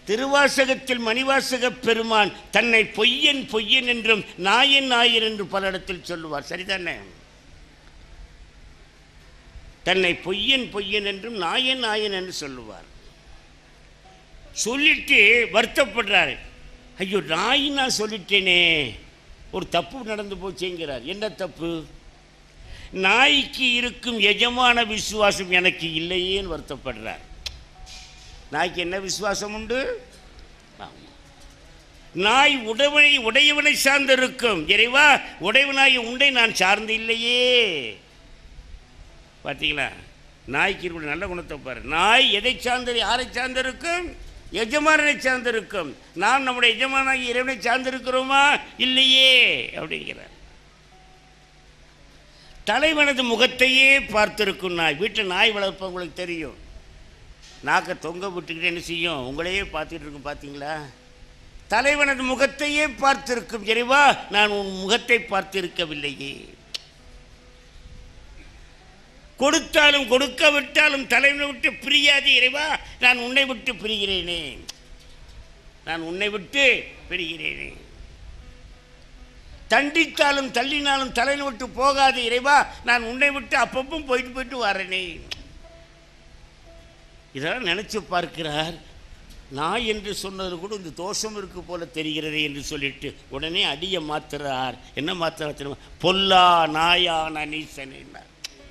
திருவாசகத்தில் மணிவாசக பெருமான் தன்னை பொய்யன் பொய்யன் என்றும் நாயன் நாயன் என்று பல இடத்தில் சொல்லுவார் சரிதானே தன்னை பொய்யன் பொய்யன் என்றும் நாயன் நாயன் என்று சொல்லுவார் சொல்லிட்டு வருத்தப்படுறாரு ஐயோ நாய் நான் சொல்லிட்டேனே ஒரு தப்பு நடந்து போச்சேங்கிறார் என்ன தப்பு நாய்க்கு இருக்கும் எஜமான விசுவாசம் எனக்கு இல்லையேன்னு வருத்தப்படுறார் நாய்க்கு என்ன விசுவாசம் உண்டு ஆமா. நாய் உடவனை உடையவனை சார்ந்திருக்கும் இறைவா உடையவனாய் உண்டை நான் சார்ந்து இல்லையே பார்த்தீங்களா நாய்க்கு இருக்கிற நல்ல குணத்தை பாரு நாய் எதை சார்ந்தது யாரை சார்ந்திருக்கும் எஜமானனை சார்ந்திருக்கும் நாம் நம்முடைய எஜமானாகி இறைவனை சார்ந்திருக்கிறோமா இல்லையே அப்படிங்கிறார் தலைவனது முகத்தையே பார்த்திருக்கும் நாய் வீட்டில் நாய் வளர்ப்பவங்களுக்கு தெரியும் நாக்கை தொங்க விட்டுக்கிட்டு என்ன செய்யும் உங்களையே பார்த்துட்டு இருக்கும் பார்த்தீங்களா தலைவனது முகத்தையே பார்த்திருக்கும் இறைவா நான் உன் முகத்தை பார்த்திருக்கவில்லையே கொடுத்தாலும் கொடுக்க விட்டாலும் தலைவனை விட்டு பிரியாது இறைவா நான் உன்னை விட்டு பிரிகிறேனே நான் உன்னை விட்டு பிரிகிறேனே தண்டித்தாலும் தள்ளினாலும் தலைவனை விட்டு போகாது இறைவா நான் உன்னை விட்டு அப்பப்பவும் போயிட்டு போயிட்டு வரேனே இதெல்லாம் நினைச்சு பார்க்கிறார் நாய் என்று சொன்னது கூட இந்த தோஷம் இருக்கு போல தெரிகிறதே என்று சொல்லிட்டு உடனே அடியை மாத்துறார் என்ன மாத்துறார் தெரியுமா பொல்லா நாயான நீசனார்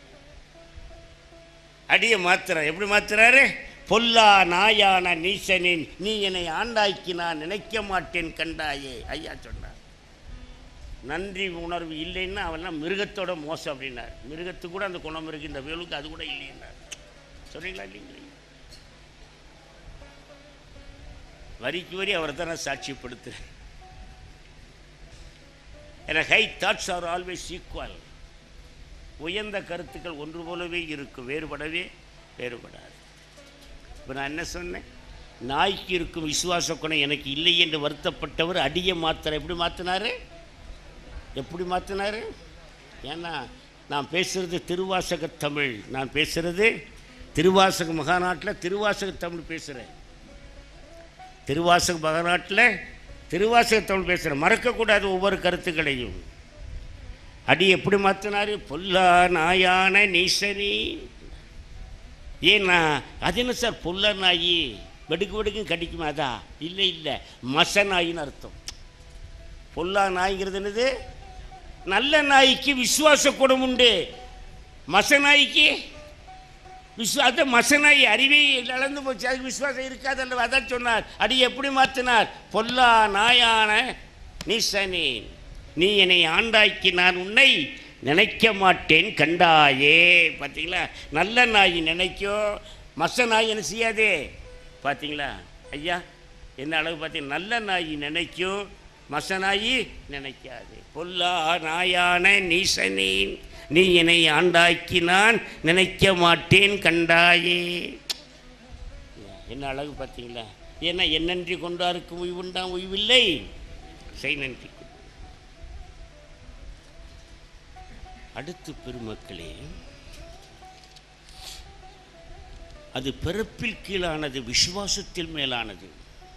அடியை மாத்துறார் எப்படி மாத்துறாரு பொல்லா நாயான நீசனின் நீ என்னை ஆண்டாக்கி நான் நினைக்க மாட்டேன் கண்டாயே ஐயா சொன்னார் நன்றி உணர்வு இல்லைன்னா அவெல்லாம் மிருகத்தோட மோசம் அப்படின்னார் மிருகத்துக்கு கூட அந்த குணம் இருக்கு இந்த வேலுக்கு அது கூட இல்லைன்னார் சொன்னீங்களா இல்லைங்களா வரிக்கு வரி அவரை தான் நான் சாட்சிப்படுத்துகிறேன் ஏன்னா high thoughts are always equal உயர்ந்த கருத்துக்கள் ஒன்று போலவே இருக்கும் வேறுபடவே வேறுபடாது இப்போ நான் என்ன சொன்னேன் நாய்க்கு இருக்கும் விசுவாச குணம் எனக்கு இல்லை என்று வருத்தப்பட்டவர் அடியை மாத்திர எப்படி மாற்றினாரு எப்படி மாற்றினாரு ஏன்னா நான் பேசுகிறது திருவாசக தமிழ் நான் பேசுகிறது திருவாசக மகாநாட்டில் திருவாசக தமிழ் பேசுகிறேன் திருவாசக மகாநாட்டில் திருவாசக தமிழ் பேசுகிறேன் மறக்கக்கூடாது ஒவ்வொரு கருத்துக்களையும் அடி எப்படி மாற்றினாரு பொல்லா நாயான நீசனி ஏன்னா அது என்ன சார் பொல்ல நாயி வெடுக்கு வெடுக்கும் கடிக்குமா அதா இல்லை இல்லை மச நாயின்னு அர்த்தம் பொல்லா நாய்ங்கிறது என்னது நல்ல நாய்க்கு விசுவாச குணம் உண்டு மச நாய்க்கு விஸ்வா அதான் மசனாய் அறிவே இழந்து போச்சு அதுக்கு விசுவாசம் இருக்காதல்ல அதான் சொன்னார் அடி எப்படி மாற்றினார் பொல்லா நாயான நீசனே நீ என்னை ஆண்டாக்கி நான் உன்னை நினைக்க மாட்டேன் கண்டாயே பார்த்தீங்களா நல்ல நாய் நினைக்கும் மச நாய் என்ன செய்யாதே பார்த்தீங்களா ஐயா என்ன அளவு பார்த்தீங்கன்னா நல்ல நாய் நினைக்கும் மச நாய் நினைக்காது பொல்லா நாயான நீசனே நீ என்னை ஆண்டாக்கி நான் நினைக்க மாட்டேன் கண்டாயே என்ன அழகு பார்த்தீங்களா ஏன்னா என்னன்றி கொண்டாருக்கு உய்வுண்டாம் உய்வில்லை செய் நன்றி கொண்டு. அடுத்து பெருமக்களே அது பிறப்பில் கீழானது விசுவாசத்தில் மேலானது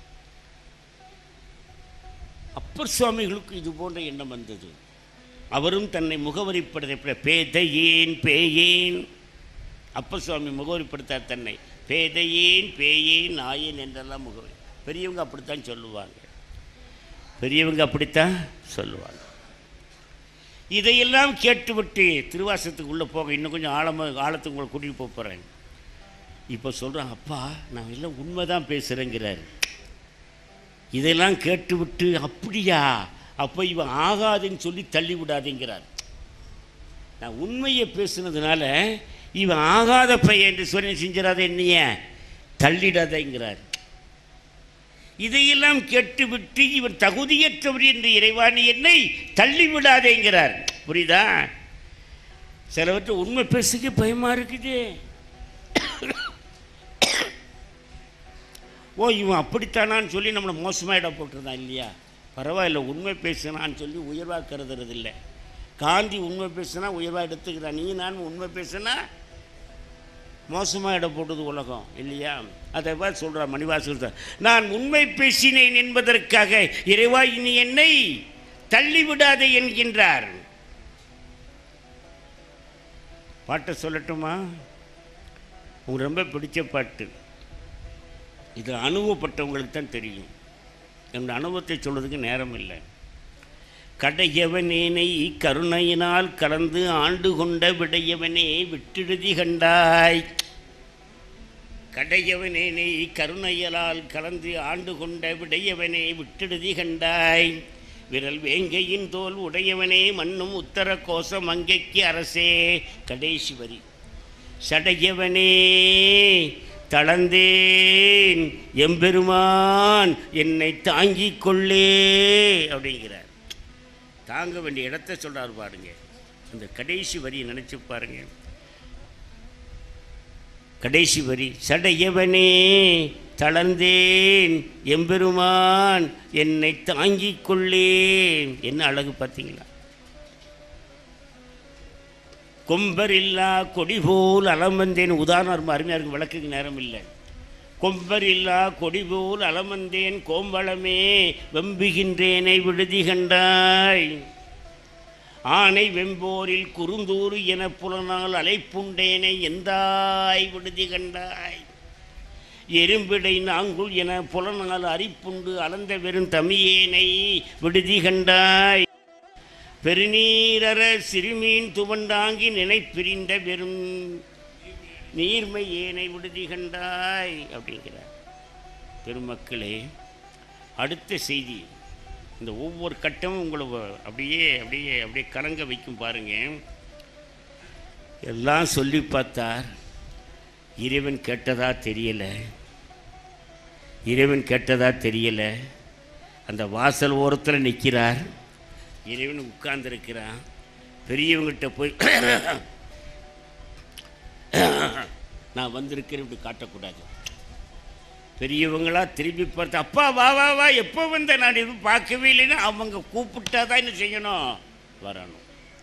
அப்பர் சுவாமிகளுக்கு இது போன்ற எண்ணம் வந்தது அவரும் தன்னை முகவரிப்படுத்த பேதையேன் பேயேன் அப்பர் சுவாமி முகவரிப்படுத்தார் தன்னை பேதையேன் பேயேன் நாயேன் என்றெல்லாம் முகவரி பெரியவங்க அப்படித்தான் சொல்லுவாங்க பெரியவங்க அப்படித்தான் சொல்லுவாங்க இதையெல்லாம் கேட்டுவிட்டு திருவாசத்துக்கு உள்ளே போக இன்னும் கொஞ்சம் ஆழமாக ஆழத்துக்கு உங்களை கூட்டிகிட்டு போக போகிறேன் இப்போ சொல்கிறேன் அப்பா நான் எல்லாம் உண்மை தான் பேசுகிறேங்கிறாரு இதெல்லாம் கேட்டுவிட்டு அப்படியா அப்போ இவன் ஆகாதுன்னு சொல்லி தள்ளி விடாதேங்கிறார் நான் உண்மையை பேசுனதுனால இவன் ஆகாத பையன் என்று சொல்லி செஞ்சிடாத என்னைய தள்ளிடாதேங்கிறார் இதையெல்லாம் கேட்டுவிட்டு இவன் தகுதியற்றவர் என்று இறைவாணி என்னை தள்ளி விடாதேங்கிறார் புரியுதா சிலவற்றை உண்மை பேசுக்க பயமா இருக்குது ஓ இவன் அப்படித்தானான்னு சொல்லி நம்மளை மோசமாக இடம் போட்டிருந்தான் இல்லையா பரவாயில்ல உண்மை பேசுனான்னு சொல்லி உயர்வாக கருதுறது இல்லை காந்தி உண்மை பேசுனா உயர்வாக எடுத்துக்கிறான் நீ நான் உண்மை பேசுனா மோசமாக இடம் போட்டது உலகம் இல்லையா அதை பார்த்து சொல்கிறார் மணிவாசகர் நான் உண்மை பேசினேன் என்பதற்காக இறைவா இனி என்னை தள்ளிவிடாதே என்கின்றார் பாட்டை சொல்லட்டுமா உங்களுக்கு ரொம்ப பிடிச்ச பாட்டு இது அனுபவப்பட்டவங்களுக்கு தான் தெரியும் என்னோட அனுபவத்தை சொல்றதுக்கு நேரம் இல்லை கடையவனேனை கருணையினால் கலந்து ஆண்டு கொண்ட விடையவனே விட்டெழுதி கண்டாய் கடையவனேனை கருணையலால் கலந்து ஆண்டு கொண்ட விடையவனே விட்டெழுதி கண்டாய் விரல் வேங்கையின் தோல் உடையவனே மண்ணும் உத்தர கோசம் அங்கைக்கு அரசே கடைசி வரி சடையவனே தளர்ந்தேன் எம்பெருமான் என்னை தாங்கிக் கொள்ளே அப்படிங்கிறார் தாங்க வேண்டிய இடத்த சொல்றாரு பாருங்க அந்த கடைசி வரியை நினைச்சு பாருங்க கடைசி வரி சடையவனே தளர்ந்தேன் எம்பெருமான் என்னை தாங்கிக் கொள்ளே என்ன அழகு பார்த்தீங்களா கொம்பர் இல்லா கொடி போல் அலமந்தேன் உதாரணம் ரொம்ப அருமையாக இருக்கும் விளக்குக்கு நேரம் இல்லை கொம்பர் இல்லா கொடி போல் அலமந்தேன் கோம்பளமே வெம்புகின்றேனை விடுதி கண்டாய் ஆனை வெம்போரில் குறுந்தூறு என புலனால் அலைப்புண்டேனை எந்தாய் விடுதி கண்டாய் எறும்பிடை நாங்குள் என புலனால் அரிப்புண்டு அளந்த வெறும் தமியேனை விடுதி கண்டாய் பெருநீரற சிறுமீன் துவண்டாங்கி நினைப்பிரிந்த வெறும் நீர்மை ஏனை விடுதி கண்டாய் அப்படிங்கிறார் பெருமக்களே அடுத்த செய்தி இந்த ஒவ்வொரு கட்டமும் உங்களை வ- அப்படியே அப்படியே அப்படியே கலங்க வைக்கும் பாருங்க எல்லாம் சொல்லி பார்த்தார் இறைவன் கேட்டதா தெரியல இறைவன் கேட்டதா தெரியல அந்த வாசல் ஓரத்தில் நிற்கிறார் இறைவன் உட்கார்ந்துருக்கிறான் பெரியவங்ககிட்ட போய் நான் வந்திருக்கிறேன் இப்படி காட்டக்கூடாது பெரியவங்களா திரும்பி பார்த்து அப்பா வா வா வா எப்போ வந்த நான் இது பார்க்கவே இல்லைன்னா அவங்க கூப்பிட்டா தான் என்ன செய்யணும் வரணும்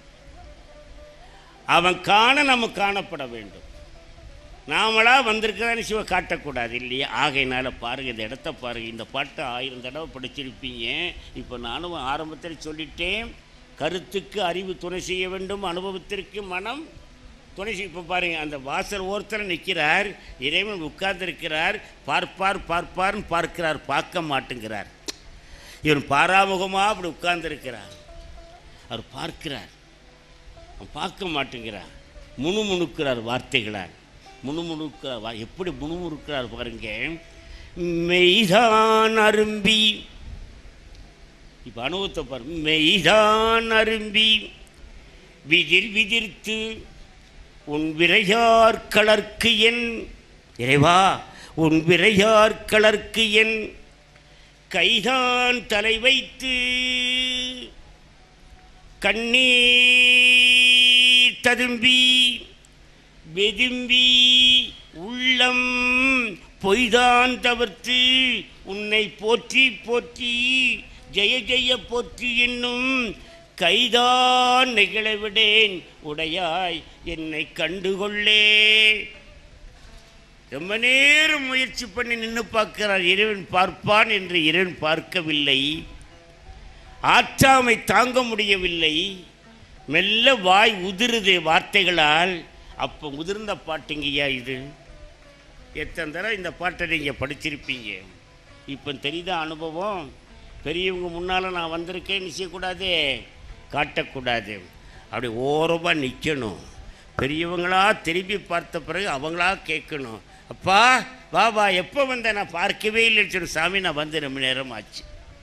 அவன் காண நம்ம காணப்பட வேண்டும் நாமளா வந்திருக்கிறதான்னு சிவ காட்டக்கூடாது இல்லையா ஆகையினால பாருங்க இந்த இடத்த பாருங்க இந்த பாட்டை ஆயிரம் தடவை படிச்சிருப்பீங்க இப்போ நானும் ஆரம்பத்தில் சொல்லிட்டேன் கருத்துக்கு அறிவு துணை செய்ய வேண்டும் அனுபவத்திற்கு மனம் துணை செய்ய இப்போ பாருங்க அந்த வாசல் ஓரத்தில் நிற்கிறார் இறைவன் உட்கார்ந்திருக்கிறார் பார்ப்பார் பார்ப்பார்னு பார்க்கிறார் பார்க்க மாட்டேங்கிறார் இவன் பாராமுகமாக அப்படி உட்கார்ந்திருக்கிறார் அவர் பார்க்கிறார் அவன் பார்க்க மாட்டேங்கிறார் முணுமுணுக்கிறார் வார்த்தைகளால் முணுமுணுக்கிறார் வா- எப்படி முணுமுணுக்கிறார் பாருங்க மெய்தான் அரும்பி இப்போ அனுபவத்தை பாருங்க மெய்தான் அரும்பி விதிர் விதிர்த்து உன் விரையார் கலர்க்கு என் இறைவா உன் விரையார் கலர்க்கு என் கைதான் தலை வைத்து கண்ணீர் ததும்பி வெதும்பி உள்ளம் பொய்தான் தவிர்த்து உன்னை போற்றி போற்றி ஜெய ஜெய போற்றி என்னும் கைதான் நெகிழவிடேன் உடையாய் என்னை கண்டுகொள்ளே ரொம்ப நேரம் முயற்சி பண்ணி நின்று பார்க்கிறார் இறைவன் பார்ப்பான் என்று இறைவன் பார்க்கவில்லை ஆற்றாமை தாங்க முடியவில்லை மெல்ல வாய் உதிருது வார்த்தைகளால் அப்போ உதிர்ந்த பாட்டுங்கய்யா இது எத்தனை தடவை இந்த பாட்டை நீங்கள் படிச்சிருப்பீங்க இப்போ தெரியுதா அனுபவம் பெரியவங்க முன்னால் நான் வந்திருக்கேன்னு செய்யக்கூடாது காட்டக்கூடாது அப்படி ஓரமாக நிற்கணும் பெரியவங்களா திரும்பி பார்த்த பிறகு அவங்களா கேட்கணும் அப்பா வா வா எப்போ வந்த நான் பார்க்கவே இல்லைன்னு சொல்லி சாமி நான் வந்து ரொம்ப நேரம் ஆச்சு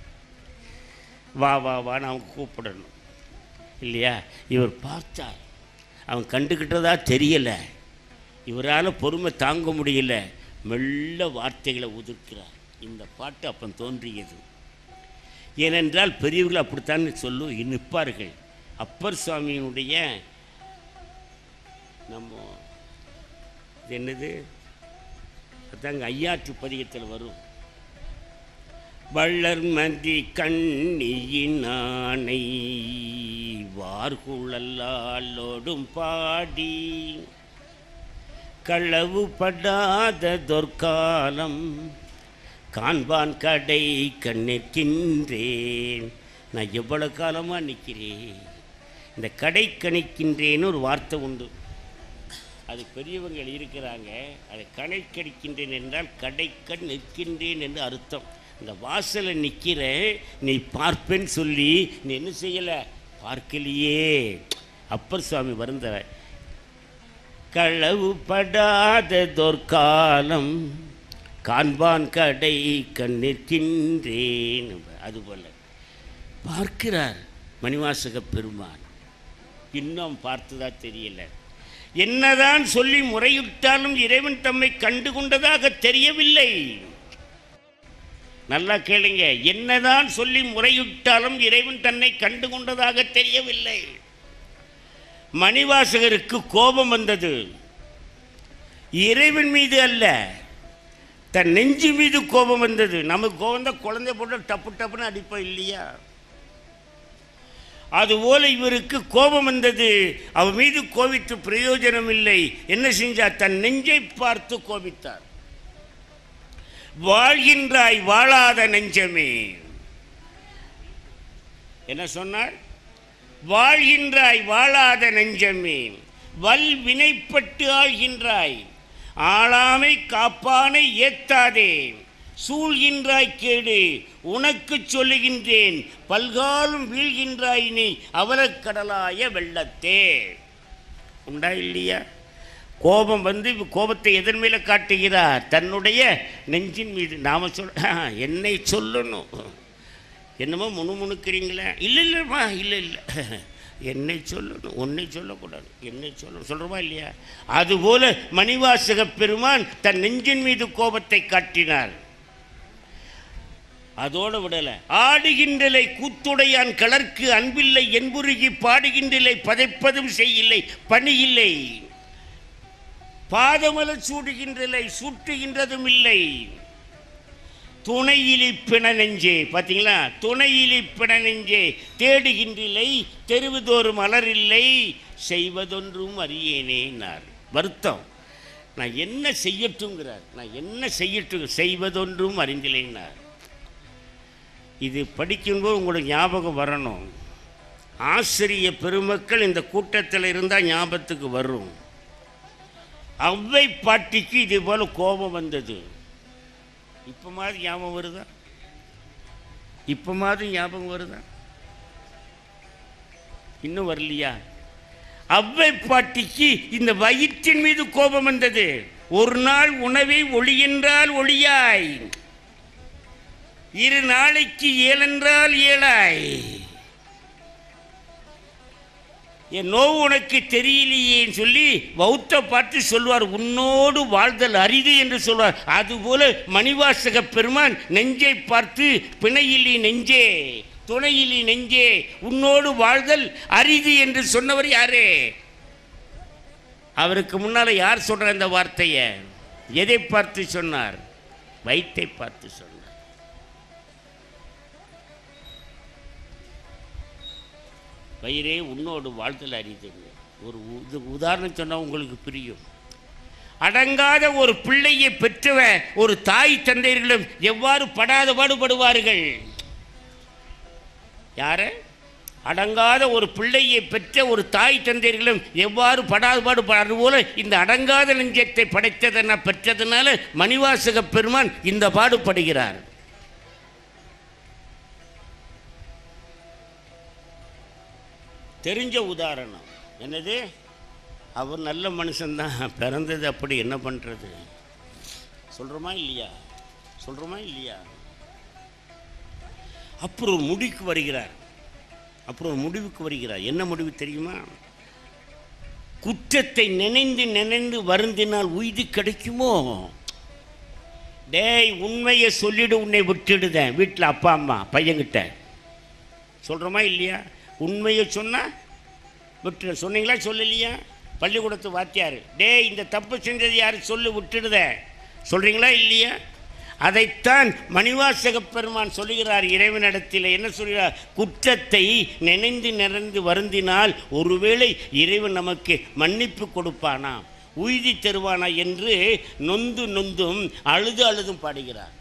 வா வா வான்னு அவங்க கூப்பிடணும் இல்லையா இவர் பார்த்தார் அவன் கண்டுக்கிட்டதா தெரியலை இவரால் பொறுமை தாங்க முடியல மெல்ல வார்த்தைகளை உதிர்க்கிறார் இந்த பாட்டு அப்போ தோன்றியது ஏனென்றால் பெரியவர்கள் அப்படித்தான் சொல்லும் நிற்பார்கள் அப்பர் சுவாமியினுடைய நம்ம இது என்னது அதாங்க ஐயாற்று பதிகத்தில் வரும் வள்ளர்மதி கண்ணியினானை வார்குழல்லாலோடும் பாடி களவுபடாத தொற்காலம் காண்பான் கடை கண்ணிற்கின்றேன் நான் எவ்வளவு காலமாக நிற்கிறேன் இந்த கடை கணிக்கின்றேன்னு ஒரு வார்த்தை உண்டு அது பெரியவங்கள் இருக்கிறாங்க அதை கடை கணிக்கின்றேன் என்றால் கடைக்கண் நிற்கின்றேன் என்று அர்த்தம் இந்த வாசலை நிற்கிற நீ பார்ப்பேன்னு சொல்லி நீ என்ன செய்யலை பார்க்கலையே அப்பர் சுவாமி வருந்தவ களவுபடாததொர்காலம் காண்பான் கடை கண்ணிற்கின்றேன் அதுபோல பார்க்கிறார் மணிவாசக பெருமான் இன்னும் பார்த்ததா தெரியல என்னதான் சொல்லி முறையிட்டாலும் இறைவன் தம்மை கண்டு கொண்டதாக தெரியவில்லை நல்லா கேளுங்க என்னதான் சொல்லி முறையிட்டாலும் இறைவன் தன்னை கண்டு கொண்டதாக தெரியவில்லை மணிவாசகருக்கு கோபம் வந்தது இறைவன் மீது அல்ல தன் நெஞ்சு மீது கோபம் வந்தது நமக்கு கோபம் தான் குழந்தை போட்டு டப்பு டப்புன்னு அடிப்போம் இல்லையா அதுபோல இவருக்கு கோபம் வந்தது அவர் மீது கோபித்து பிரயோஜனம் இல்லை என்ன செஞ்சார் தன் நெஞ்சை பார்த்து கோபித்தார் வாழ்கின்றாய் வாழாத நெஞ்சமே என்ன சொன்னார் வாழ்கின்றாய் வாழாத நெஞ்சமே வல் வினைப்பட்டு ஆழ்கின்றாய் ஆளாமை காப்பானை ஏத்தாதே சூழ்கின்றாய் கேடு உனக்கு சொல்லுகின்றேன் பல்காலும் வீழ்கின்றாய் நீ அவலக்கடலாய வெள்ளத்தே உண்டா இல்லையா கோபம் வந்து கோபத்தை எதன் மேல காட்டுகிறார் தன்னுடைய நெஞ்சின் மீது நாம சொல் என்னை சொல்லணும் என்னமோ முணுமுணுக்கிறீங்களே இல்லை இல்லைம்மா இல்லை இல்லை என்னை சொல்லணும் உன்னை சொல்லக்கூடாது என்னை சொல்லணும் சொல்கிறோமா இல்லையா அதுபோல மணிவாசக பெருமான் தன் நெஞ்சின் மீது கோபத்தை காட்டினார் அதோடு விடலை ஆடுகின்றலை கூத்துடையான் கலர்க்கு அன்பில்லை என்புருகி பாடுகின்றலை பதைப்பதும் செய்யில்லை பணியில்லை பாதமலர் சூடுகின்றலை சூட்டுகின்றதும் இல்லை துணையிலி பிண நெஞ்சே பார்த்தீங்களா துணையிலி பிண நெஞ்சே தேடுகின்றில்லை தெருவுதோறும் மலரில்லை செய்வதொன்றும் அறியேனேனார் வருத்தம் நான் என்ன செய்யட்டுங்கிறார் நான் என்ன செய்யட்டும் செய்வதொன்றும் அறிந்தில்லைனார் இது படிக்கும்போது உங்களுக்கு ஞாபகம் வரணும் ஆசிரிய பெருமக்கள் இந்த கூட்டத்தில் இருந்தால் ஞாபகத்துக்கு வரும் அவ்வை பாட்டிக்கு இது போல கோபம் வந்தது இப்போ மாதிரி ஞாபகம் வருதா இப்போ மாதிரி ஞாபகம் வருதா இன்னும் வரலையா அவ்வை பாட்டிக்கு இந்த வயிற்றின் மீது கோபம் வந்தது ஒரு நாள் உணவை ஒளியென்றால் ஒளியாய் இரு நாளைக்கு ஏழென்றால் ஏழாய் என் நோவு உனக்கு தெரியலையேன்னு சொல்லி வௌத்த பார்த்து சொல்வார் உன்னோடு வாழ்தல் அரிது என்று சொல்வார் அதுபோல மணிவாசக பெருமான் நெஞ்சை பார்த்து பிணையிலி நெஞ்சே துணையிலி நெஞ்சே உன்னோடு வாழ்தல் அரிது என்று சொன்னவர் யாரு அவருக்கு முன்னால யார் சொல்ற இந்த வார்த்தையை எதை பார்த்து சொன்னார் வயிற்றை பார்த்து சொன்னார் வயிறே உன்னோடு வாழ்த்தல் அறிதுங்க ஒரு இது உதாரணம் சொன்னால் உங்களுக்கு புரியும் அடங்காத ஒரு பிள்ளையை பெற்றவ ஒரு தாய் தந்தையர்களும் எவ்வாறு படாத பாடுபடுவார்கள் யார அடங்காத ஒரு பிள்ளையை பெற்ற ஒரு தாய் தந்தையர்களும் எவ்வாறு படாத பாடுபாடு போல இந்த அடங்காத நெஞ்சத்தை படைத்ததென பெற்றதுனால மணிவாசக பெருமான் இந்த பாடுபடுகிறார் தெரிஞ்ச உதாரணம் என்னது அவர் நல்ல மனுஷன்தான் பிறந்தது அப்படி என்ன பண்ணுறது சொல்கிறோமா இல்லையா சொல்கிறோமா இல்லையா அப்புறம் ஒரு முடிவுக்கு வருகிறார் அப்புறம் ஒரு முடிவுக்கு வருகிறார் என்ன முடிவு தெரியுமா குற்றத்தை நினைந்து நினைந்து வருந்தினால் உய்தி கிடைக்குமோ டேய் உண்மையை சொல்லிடு உன்னை விட்டுடுதேன் வீட்டில் அப்பா அம்மா பையன்கிட்ட சொல்கிறோமா இல்லையா உண்மையை சொன்னால் விட்டு சொன்னீங்களா சொல்லலையா பள்ளிக்கூடத்து வாத்தியார் டேய் இந்த தப்பு செஞ்சது யார் சொல்லு விட்டுடுத சொல்கிறீங்களா இல்லையா அதைத்தான் மணிவாசக பெருமான் சொல்லுகிறார் இறைவனிடத்தில் என்ன சொல்கிறார் குற்றத்தை நினைந்து நினைந்து வருந்தினால் ஒருவேளை இறைவன் நமக்கு மன்னிப்பு கொடுப்பானா உய்தி தருவானா என்று நொந்து நொந்தும் அழுது அழுதும் பாடுகிறார்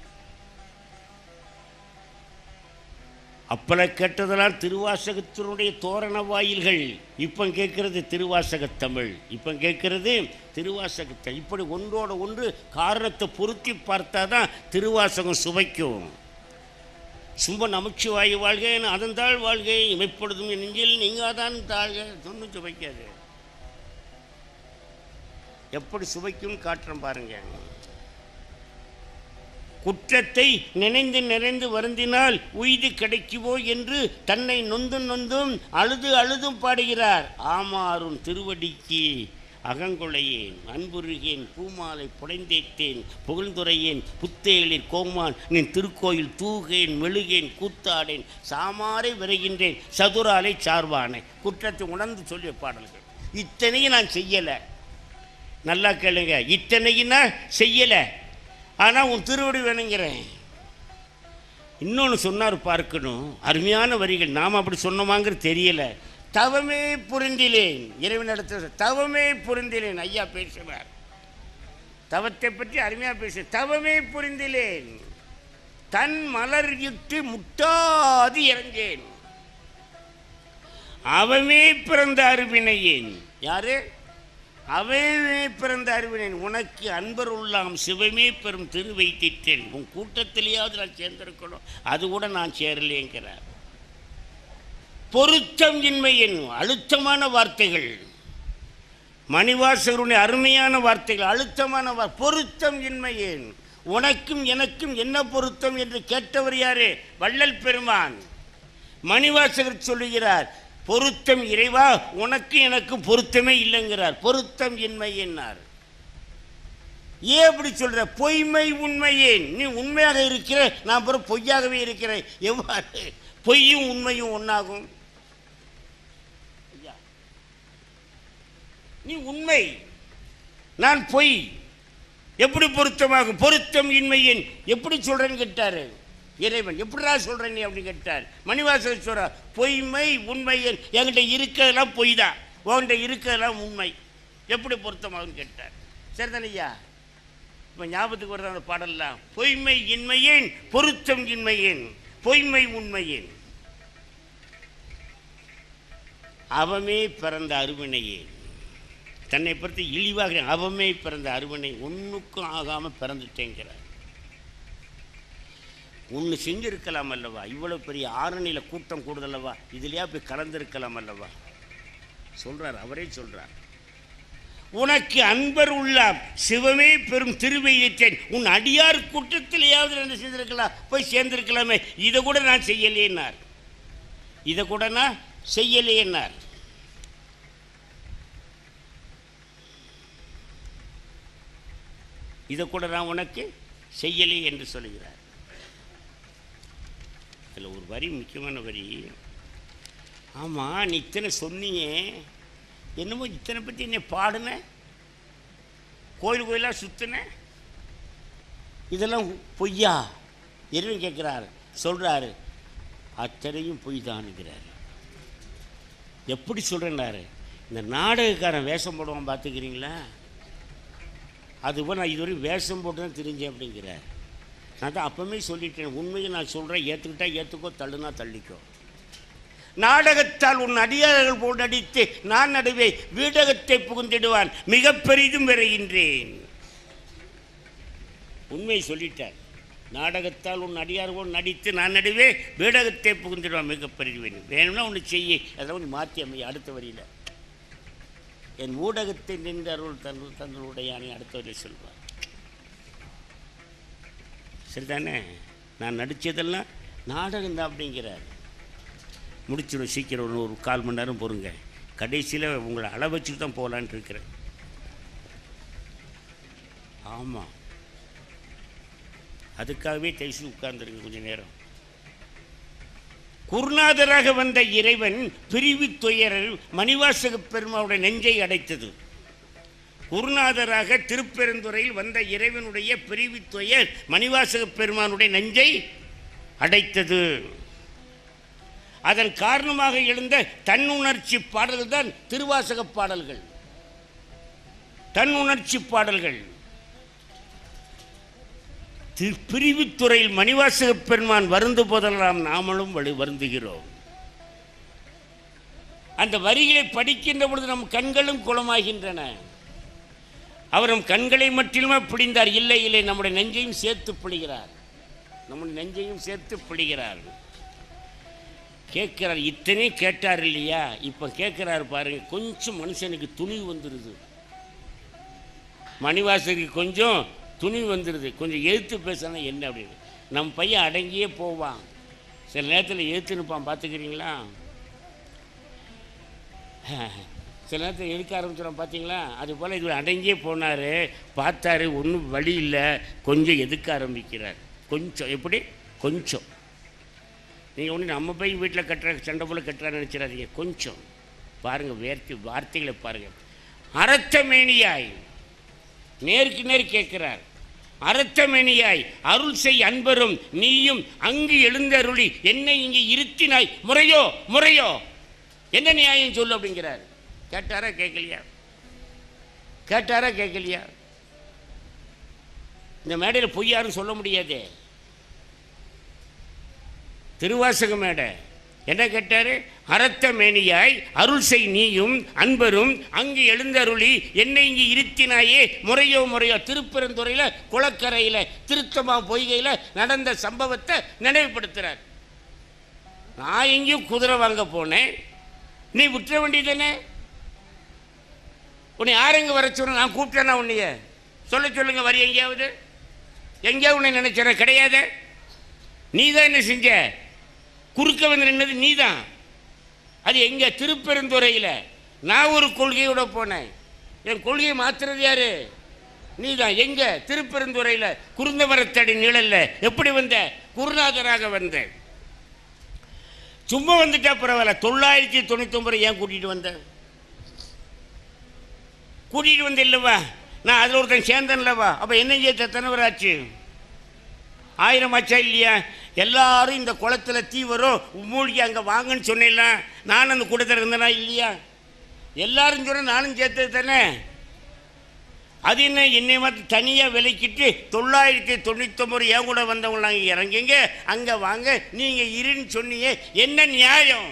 அப்பல கேட்டதெல்லாம் திருவாசகத்தினுடைய தோரண வாயில்கள் இப்போ கேட்கறது திருவாசக தமிழ் இப்போ கேட்கறது திருவாசக தமிழ் இப்படி ஒன்றோட ஒன்று காரணத்தை பொருத்தி பார்த்தா தான் திருவாசகம் சுவைக்கும் சும்மா நமச்சிவாயு வாழ்க அதன்தாள் வாழ்க இமைப்பொழுதும் என் நெஞ்சில் நீங்காதான் தாழ்க ஒன்றும் சுவைக்காது எப்படி சுவைக்கும் காட்டுறோம் பாருங்க குற்றத்தை நினைந்து நிறைந்து வருந்தினால் உய்து கிடைக்குமோ என்று தன்னை நொந்து நொந்தும் அழுது அழுதும் பாடுகிறார் ஆமாறும் திருவடிக்கு அகங்குழையேன் அன்புருகேன் பூமாலை புடைந்தேத்தேன் புகழ்ந்துரையேன் புத்தேளிர் கோமான் நின் திருக்கோயில் தூகேன் மெழுகேன் கூத்தாடேன் சாமாரை விரைகின்றேன் சதுராலை சார்பானை குற்றத்தை உணர்ந்து சொல்லிய பாடல்கள் இத்தனையும் நான் செய்யலை நல்லா கேளுங்க இத்தனையும் நான் செய்யலை ஆனால் உன் திருவடி வேணுங்கிறேன் இன்னொன்று சொன்னார் பார்க்கணும் அருமையான வரிகள் நாம் அப்படி சொன்னோமாங்கிறது தெரியல தவமே புரிந்திலேன் இறைவனிடத்தில் தவமே புரிந்திலேன் ஐயா பேசுவார் தவத்தை பற்றி அருமையாக பேசு தவமே புரிந்திலேன் தன் மலர் இட்டு முட்டாது இறங்கேன் அவமே பிறந்த அருவினையேன் யாரு அவையே பிறந்த அறிவினேன் உனக்கு அன்பர் உள்ளாம் சிவமே பெரும் திரு வைத்திட்டேன் உன் கூட்டத்திலேயாவது நான் சேர்ந்திருக்கணும் அது கூட நான் சேரலேங்கிறார் பொருத்தம் இன்மையின் அழுத்தமான வார்த்தைகள் மணிவாசகருடைய அருமையான வார்த்தைகள் அழுத்தமான வார் பொருத்தம் இன்மையேன் உனக்கும் எனக்கும் என்ன பொருத்தம் என்று கேட்டவர் யாரு வள்ளல் பெருமான் மணிவாசகர் சொல்லுகிறார் பொருத்தம் இறைவா உனக்கு எனக்கு பொருத்தமே இல்லைங்கிறார் பொருத்தம் இன்மை என்னார் ஏன் அப்படி சொல்ற பொய்மை உண்மையேன் நீ உண்மையாக இருக்கிற நான் அப்புறம் பொய்யாகவே இருக்கிறேன் எவ்வாறு பொய்யும் உண்மையும் ஒன்றாகும் ஐயா, நீ உண்மை நான் பொய் எப்படி பொருத்தமாகும் பொருத்தம் இன்மையின் எப்படி சொல்றேன்னு கேட்டாரு இறைவன் எப்படிடா சொல்ற நீ அப்படின்னு கேட்டார் மணிவாசகர் சொல்றார் பொய்மை உண்மை என்கிட்ட இருக்கிறதெல்லாம் பொய் தான் உன்கிட்ட இருக்கிறதெல்லாம் உண்மை எப்படி பொருத்தமாகும்னு கேட்டார் சரிதானையா இப்போ ஞாபகத்துக்கு வருது அந்த பாடல்லாம் பொய்மை இன்மையேன் பொருத்தம் இன்மையேன் பொய்மை உண்மையேன் அவமே பிறந்த அருவினையே தன்னை பற்றி இழிவாக அவமே பிறந்த அருவினை ஒன்றுக்கும் ஆகாமல் பிறந்துட்டேங்கிறார் ஒன்று செஞ்சிருக்கலாம் அல்லவா இவ்வளோ பெரிய ஆரணியில் கூட்டம் கூடுதல்லவா இதுலையா போய் கலந்திருக்கலாம் அல்லவா சொல்றார் அவரே சொல்றார் உனக்கு அன்பர் உள்ளாம் சிவமே பெரும் திருவையற்றேன் உன் அடியார் கூட்டத்திலேயாவது என்ன செய்திருக்கலாம் போய் சேர்ந்திருக்கலாமே இதை கூட நான் செய்யலேன்னார் இதை கூட நான் செய்யலேன்னார் இதை கூட நான் உனக்கு செய்யலே என்று சொல்கிறார் அதில் ஒரு வரி முக்கியமான வரி ஆமாம் நீ இத்தனை சொன்னீங்க என்னமோ இத்தனை பற்றி என்னை பாடுன கோயில் கோயிலாக சுற்றின இதெல்லாம் பொய்யா இறைவன் கேட்குறாரு சொல்கிறாரு அத்தனையும் பொய் தானுங்கிறாரு எப்படி சொல்கிறேன்னாரு இந்த நாடகக்காரன் வேஷம் போடுவான் பார்த்துக்கிறீங்களா அதுபோல் நான் இதுவரை வேஷம் போட்டு தான் தெரிஞ்சேன் அப்படிங்கிறார் நான் தான் அப்பவுமே சொல்லிட்டேன் உண்மையை நான் சொல்கிறேன் ஏற்றுக்கிட்டா ஏற்றுக்கோ தள்ளுனா தள்ளிக்கோ நாடகத்தால் உன் அடியார்கள் போல் நடித்து நான் நடுவே வீடகத்தை புகுந்திடுவான் மிக பெரிதும் விரைகின்றேன் உண்மையை சொல்லிட்டார் நாடகத்தால் உன் அடியார் போல் நடித்து நான் நடுவே வீடகத்தை புகுந்திடுவான் மிக பெரிதுவேன் வேணும்னா ஒன்று செய்ய அதை ஒன்று மாற்றி அமைய அடுத்த வரியில் என் ஊடகத்தை நின்ற அருள் தன் தன்னுடைய அடுத்த வரையில் சொல்வார் சரிதானே நான் நடித்ததெல்லாம் நாடகம் தான் அப்படிங்கிறார் முடிச்சிடும் சீக்கிரம் ஒரு ஒரு கால் மணி நேரம் பொறுங்க கடைசியில் உங்களை அள வச்சுட்டு தான் போகலான்ட்டு இருக்கிறேன் ஆமாம் அதுக்காகவே தைசி உட்கார்ந்துருங்க கொஞ்சம் நேரம் குருநாதராக வந்த இறைவன் பிரிவு துயரில் மணிவாசக பெருமாவுடைய நெஞ்சை அடைத்தது குருநாதராக திருப்பெருந்துறையில் வந்த இறைவனுடைய பிரிவு துயர் மணிவாசக பெருமானுடைய நெஞ்சை அடைத்தது அதன் காரணமாக எழுந்த தன்னுணர்ச்சி பாடல்கள் தான் திருவாசக பாடல்கள் தன் உணர்ச்சி பாடல்கள் தி- பிரிவுத்துறையில் மணிவாசக பெருமான் வருந்து போதெல்லாம் நாமளும் வலு வருந்துகிறோம் அந்த வரிகளை படிக்கின்ற பொழுது நம் கண்களும் குளமாகின்றன அவர் நம் கண்களை மட்டுமே பிடிந்தார் இல்லை இல்லை நம்முடைய நெஞ்சையும் சேர்த்து பிடிகிறார் நம்முடைய நெஞ்சையும் சேர்த்து பிடிகிறார் கேட்கிறார் இத்தனை கேட்டார் இல்லையா இப்போ கேட்கிறாரு பாருங்க கொஞ்சம் மனுஷனுக்கு துணிவு வந்துடுது மணிவாசருக்கு கொஞ்சம் துணிவு வந்துடுது கொஞ்சம் எழுத்து பேசினா என்ன அப்படின்னு நம்ம பையன் அடங்கியே போவான் சில நேரத்தில் எழுத்து நிற்பான் பார்த்துக்கிறீங்களா சில நேரத்தில் எடுக்க ஆரம்பிச்சிடும் பார்த்தீங்களா அது போல் இது அடங்கியே போனார் பார்த்தாரு ஒன்றும் வழி இல்லை கொஞ்சம் எதுக்க ஆரம்பிக்கிறார் கொஞ்சம் எப்படி கொஞ்சம் நீங்கள் ஒன்று நம்ம போய் வீட்டில் கட்டுற சண்டை போல் கட்டுறான்னு நினச்சிடாதீங்க கொஞ்சம் பாருங்கள் வேர்த்து வார்த்தைகளை பாருங்கள் அரத்தமேனியாய் நேருக்கு நேர் கேட்கிறார் அரத்தமேனியாய் அருள் செய் அன்பரும் நீயும் அங்கு எழுந்தருளி என்னை இங்கே இருத்தினாய் முறையோ முறையோ என்ன நியாயம் சொல்லு அப்படிங்கிறார் கேட்டாரா கேட்கலையா கேட்டாரா கேட்கலையா இந்த மேடையில் பொய் யாரும் சொல்ல முடியாதே திருவாசக மேடை என்ன கேட்டாரு அரத்த மேனியாய் அருள் செய் நீயும் அன்பரும் அங்கு எழுந்தருளி என்னை இங்கு இருத்தினாயே முறையோ முறையோ திருப்பெருந்துறையில் குளக்கரையில் திருத்தமா பொய்கையில் நடந்த சம்பவத்தை நினைவுபடுத்துறார் நான் எங்கேயும் குதிரை வாங்க போனேன் நீ விட்டுற வேண்டியதானே உன்னை யாரெங்க வர சொன்ன நான் கூப்பிட்டேனா உன்னைய சொல்ல சொல்லுங்க வரி எங்கேயாவது எங்கேயாவது உன்னை நினைச்சேன் கிடையாது நீ தான் என்ன செஞ்ச குறுக்க வந்து நின்னது நீ தான் அது எங்க திருப்பெருந்துறையில் நான் ஒரு கொள்கையோட போனேன் என் கொள்கையை மாத்துறது யாரு நீ தான் எங்க திருப்பெருந்துறையில் குருந்த மரத்தடி நிழல்ல எப்படி வந்த குருநாதராக வந்த சும்மா வந்துட்டா பரவாயில்ல தொள்ளாயிரத்தி தொண்ணூத்தி ஒன்பது ஏன் கூட்டிட்டு வந்த கூட்டிட்டு வந்த இல்லவா நான் அதில் ஒருத்தன் சேர்ந்தேன்லவா அப்போ என்ன செய்ய தனவராச்சு ஆயிரம் ஆச்சா இல்லையா எல்லாரும் இந்த குளத்துல தீ வரும் மூழ்கி அங்கே வாங்கன்னு சொன்னேன்ல நானும் அந்த கூட்டத்தில் இருந்தேனா இல்லையா எல்லாரும் சொன்ன நானும் சேர்த்தது தானே அது என்ன என்னை மட்டும் தனியாக விலைக்கிட்டு தொள்ளாயிரத்தி தொண்ணூத்தொம்பது என் கூட வந்தவங்க நாங்கள் இறங்குங்க அங்கே வாங்க நீங்கள் இருன்னு சொன்னீங்க என்ன நியாயம்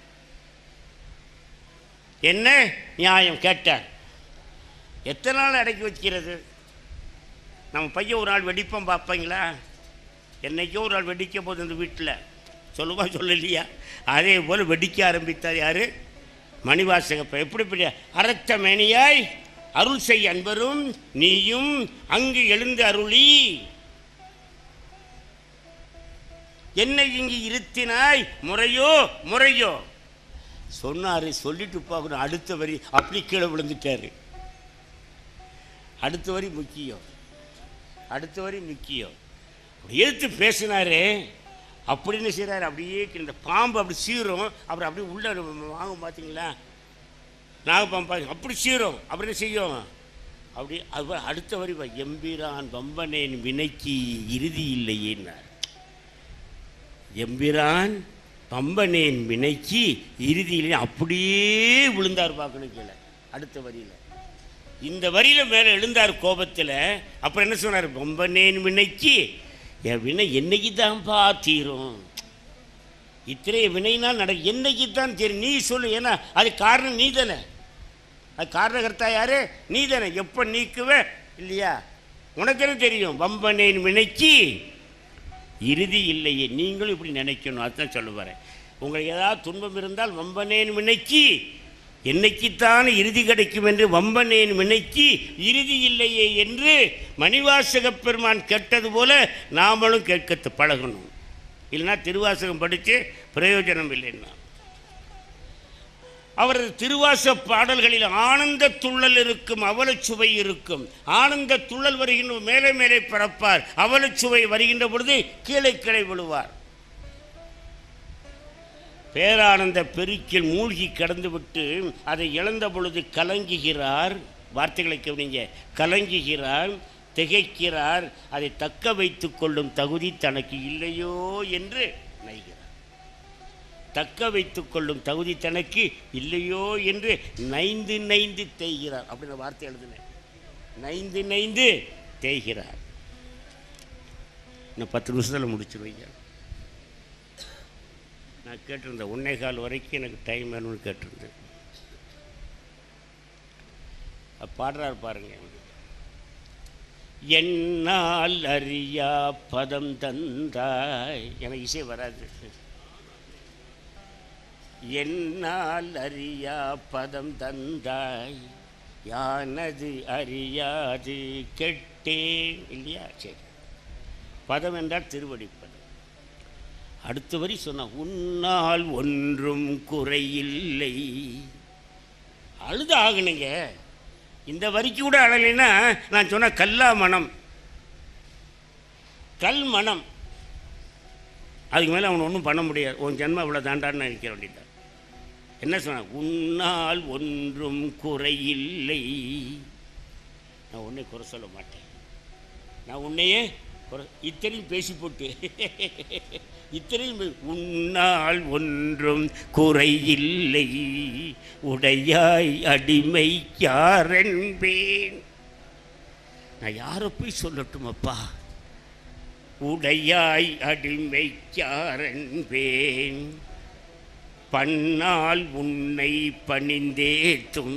என்ன நியாயம் கேட்டார் எத்தனை நாள் அடக்கி வச்சுக்கிறது நம்ம பையன் ஒரு நாள் வெடிப்போம் பார்ப்பீங்களா என்னைக்கோ ஒரு நாள் வெடிக்க போகுது இந்த வீட்டில் சொல்லுவா சொல்லலையா அதே போல் வெடிக்க ஆரம்பித்தார் யார் மணிவாசகப்ப எப்படி பெரிய அரத்த மேனியாய் அருள் செய் அன்பரும் நீயும் அங்கு எழுந்து அருளி என்னை இங்கு இருத்தினாய் முறையோ முறையோ சொன்னாரு சொல்லிட்டு பார்க்கணும் அடுத்த வரி அப்படி கீழே விழுந்துட்டாரு அடுத்த வரி முக்கியம் அடுத்த வரி முக்கியம் அப்படி எடுத்து பேசினாரு அப்படின்னு செய்கிறாரு அப்படியே இந்த பாம்பு அப்படி சீரும் அப்புறம் அப்படியே உள்ள வாங்கும் பார்த்தீங்களா நாகப்பாம்பு பாருங்க, அப்படி சீரும் அப்படின்னு செய்யும் அப்படி அது பாரு, அடுத்த வரி பாரு, எம்பிரான் வம்பனேன் வினைக்கு இறுதி இல்லையேன்னார் எம்பிரான் பம்பனேன் வினைக்கு இறுதியிலே அப்படியே விழுந்தார் பார்க்கணும் கீழே அடுத்த வரியில் இந்த வரியில் மேலே எழுந்தார் கோபத்தில் அப்புறம் என்ன சொன்னார் பம்பனேன் வினைக்கு என் வினை என்னைக்கு தான்ப்பா தீரும் இத்தனை வினைனால் நட என்னைக்கு தான் தெரியும் நீ சொல்லு ஏன்னா அது காரணம் நீ தானே அது காரணகர்த்தா யாரு நீ தானே எப்போ நீக்குவ இல்லையா உனக்கு தெரியும் வம்பனேன் வினைக்கு இறுதி இல்லையே நீங்களும் இப்படி நினைக்கணும் அதுதான் சொல்ல வரேன் உங்களுக்கு ஏதாவது துன்பம் இருந்தால் வம்பனேன் வினைக்கு என்னைக்குத்தான் இறுதி கிடைக்கும் என்று வம்பனேன் வினைக்கு இறுதி இல்லையே என்று மணிவாசகப் பெருமான் கேட்டது போல நாமளும் கேட்க பழகணும் இல்லைன்னா திருவாசகம் படித்து பிரயோஜனம் இல்லைன்னா அவரது திருவாச பாடல்களில் ஆனந்த துள்ளல் இருக்கும் அவலச்சுவை இருக்கும் ஆனந்த துள்ளல் வருகின்ற மேலே மேலே பறப்பார் அவலச்சுவை வருகின்ற பொழுது கீழே கீழே விழுவார் பேரானந்த பெருக்கில் மூழ்கி கடந்துவிட்டு அதை இழந்த பொழுது கலங்குகிறார் வார்த்தைகளை கவனிங்க கலங்குகிறார் திகைக்கிறார் அதை தக்க வைத்துக் கொள்ளும் தகுதி தனக்கு இல்லையோ என்று நைகிறார் தக்க வைத்துக் கொள்ளும் தகுதி தனக்கு இல்லையோ என்று நைந்து நைந்து தேய்கிறார் அப்படின்னு வார்த்தை எழுதினேன் நைந்து நைந்து தேய்கிறார் இன்னும் பத்து நிமிஷத்தில் முடிச்சிருவீங்க நான் கேட்டிருந்தேன் ஒன்னே கால் வரைக்கும் எனக்கு டைம் வேணும்னு கேட்டிருந்தேன் அது பாடுறாரு பாருங்க என்னால் அறியா பதம் தந்தாய் எனக்கு இசை வராது என்னால் அறியா பதம் தந்தாய் யானது அறியாது கெட்டேன் இல்லையா சரி பதம் என்றால் திருவடிப்பதம் அடுத்த வரி சொன்ன உன்னால் ஒன்றும் குறையில்லை அழுது ஆகணுங்க இந்த வரிக்கு கூட அழலைன்னா நான் சொன்ன கல்லா மனம் கல் மனம் அதுக்கு மேலே அவன் ஒன்றும் பண்ண முடியாது உன் ஜென்மம் இவ்வளோ தாண்டான்னு நினைக்க வேண்டியதான் என்ன சொன்ன உன்னால் ஒன்றும் குறையில்லை நான் உன்னை குறை சொல்ல மாட்டேன் நான் உன்னையே குறை இத்தனையும் பேசி போட்டு இத்தனையும் பே- உன்னால் ஒன்றும் குறையில்லை உடையாய் அடிமை யாரென்பேன் நான் யாரை போய் சொல்லட்டும் அப்பா உடையாய் அடிமை யாரென்பேன் பன்னால் உன்னை பணிந்தேத்தும்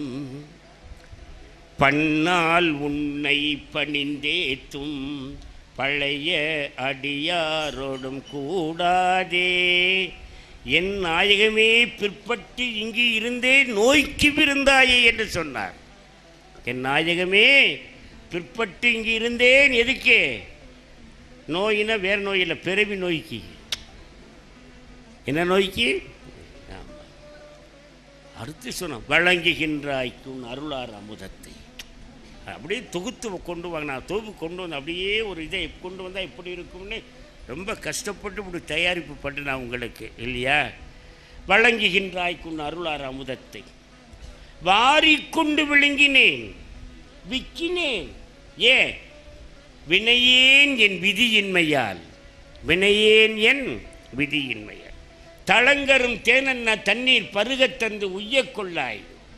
பன்னால் உன்னை பணிந்தேத்தும் பழைய அடியாரோடும் கூடாதே என் நாயகமே பிற்பட்டு இங்கு இருந்தே நோய்க்கு விருந்தாயே என்று சொன்னார் என் நாயகமே பிற்பட்டு இங்கு இருந்தேன் எதுக்கு நோயினா வேறு நோய் இல்லை பிறவி நோய்க்கு என்ன நோய்க்கு ஆமா. அடுத்து சொன்ன வழங்குகின்றாய்க்கு உன் அருளார் அமுதத்தை அப்படியே தொகுத்து கொண்டு வாங்க நான் தொகுப்பு கொண்டு வந்து அப்படியே ஒரு இதை கொண்டு வந்தால் எப்படி இருக்கும்னு ரொம்ப கஷ்டப்பட்டு இப்படி தயாரிப்பு பண்ணினேன் உங்களுக்கு இல்லையா வழங்குகின்றாய்க்கு உன் அருளார் அமுதத்தை வாரிக்கொண்டு விழுங்கினேன் விக்கினேன் ஏன் வினையேன் என் விதியின்மையால் வினையேன் என் விதியின்மையால் தளங்கரும் தேனன்ன தண்ணீர் பருகத் தந்து உய்யக் கொள்ளாய்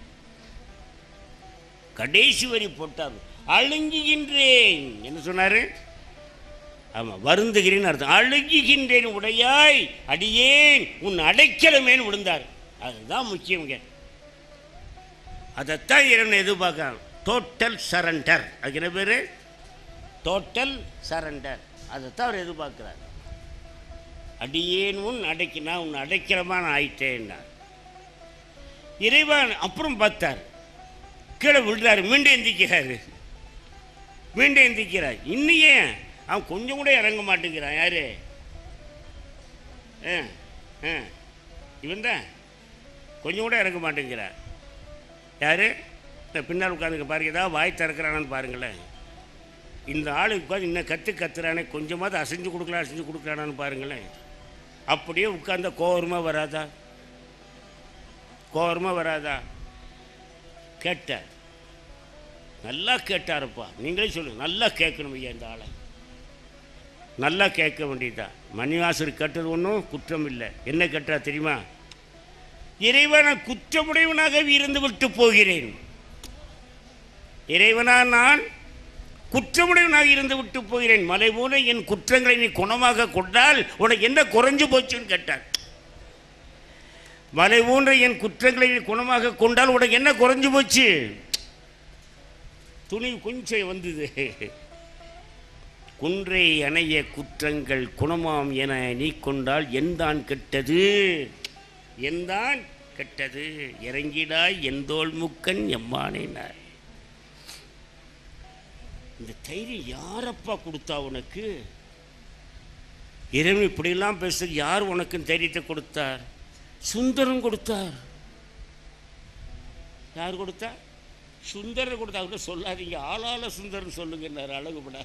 கடைசி வரி போட்டார் அழுங்குகின்றேன் என்ன சொன்னாரு ஆமாம் வருந்துகிறேன்னு அர்த்தம் அழுகுகின்றேன் உடையாய் அடியேன் உன் அடைக்கலமேன்னு விழுந்தார் அதுதான் முக்கியங்க அதைத்தான் இறைவன் எதிர்பார்க்க டோட்டல் சரண்டர் அதுக்கு என்ன பேர் டோட்டல் சரண்டர் அதைத்தான் அவர் எதிர்பார்க்குறார் அடியேன் உன் அடைக்க நான் உன் அடைக்கலமாக நான் ஆயிட்டேன்னா இறைவன் அப்புறம் பார்த்தார் கீழே விழுறாரு மீண்டும் எந்திக்கிறாரு மீண்டும் எந்திக்கிறார் இன்னும் ஏன் அவன் கொஞ்சம் கூட இறங்க மாட்டேங்கிறான் யாரு ஆ ஆ இவன் தான் கொஞ்சம் கூட இறங்க மாட்டேங்கிறான் யாரு இந்த பின்னால் உட்காந்துக்க பாருங்க ஏதாவது வாய் திறக்கிறானான்னு பாருங்களேன் இந்த ஆளு உட்காந்து இன்னும் கற்று கத்துறானே கொஞ்சமாவது அசைஞ்சு கொடுக்கலாம் அசைஞ்சு கொடுக்குறானான்னு பாருங்களேன் அப்படியே உட்கார்ந்த கோவரமாக வராதா கோவரமாக வராதா கேட்டார் நல்லா கேட்டாருப்பா நீங்களே சொல்லுங்க நல்லா கேட்கணும் ஐயா இந்த ஆளை நல்லா கேட்க வேண்டியதுதான் மணிவாசர் கேட்டது ஒன்றும் குற்றம் இல்லை என்ன கேட்டா தெரியுமா இறைவனை குற்றமுடையவனாக இருந்து விட்டு போகிறேன் இறைவனா நான் குற்றமுடையவனாக இருந்து விட்டு போகிறேன் மலை போல என் குற்றங்களை நீ குணமாக கொண்டால் உனக்கு என்ன குறைஞ்சு போச்சுன்னு கேட்டார் மலை போன்ற என் குற்றங்களை நீ குணமாக கொண்டால் உனக்கு என்ன குறைஞ்சு போச்சு துணி கொஞ்சம் வந்தது குன்றை அணைய குற்றங்கள் குணமாம் என நீ கொண்டால் எந்தான் கெட்டது எந்தான் கெட்டது இறங்கிடாய் எந்தோள் முக்கன் எம்மானேனார் இந்த தைரியம் யாரப்பா கொடுத்தா உனக்கு இறைவன் இப்படியெல்லாம் பேசுறது யார் உனக்கு தைரியத்தை கொடுத்தார் சுந்தரம் கொடுத்தார் யார் கொடுத்தா சுந்தரர் கொடுத்தா கூட சொல்லாதீங்க ஆளால சுந்தரன் சொல்லுங்கன்னாரு அழகுபட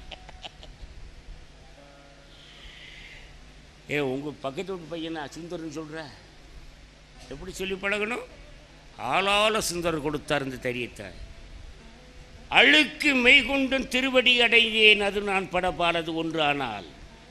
ஏ உங்கள் பக்கத்து வீட்டு பையனா சுந்தரன் சொல்கிற எப்படி சொல்லி பழகணும் ஆளால சுந்தரர் கொடுத்தார் இந்த தைரியத்தை அழுக்கு மெய்கொண்டும் திருவடி அடைந்தேன் அது நான் படப்பாலது ஒன்று ஆனால்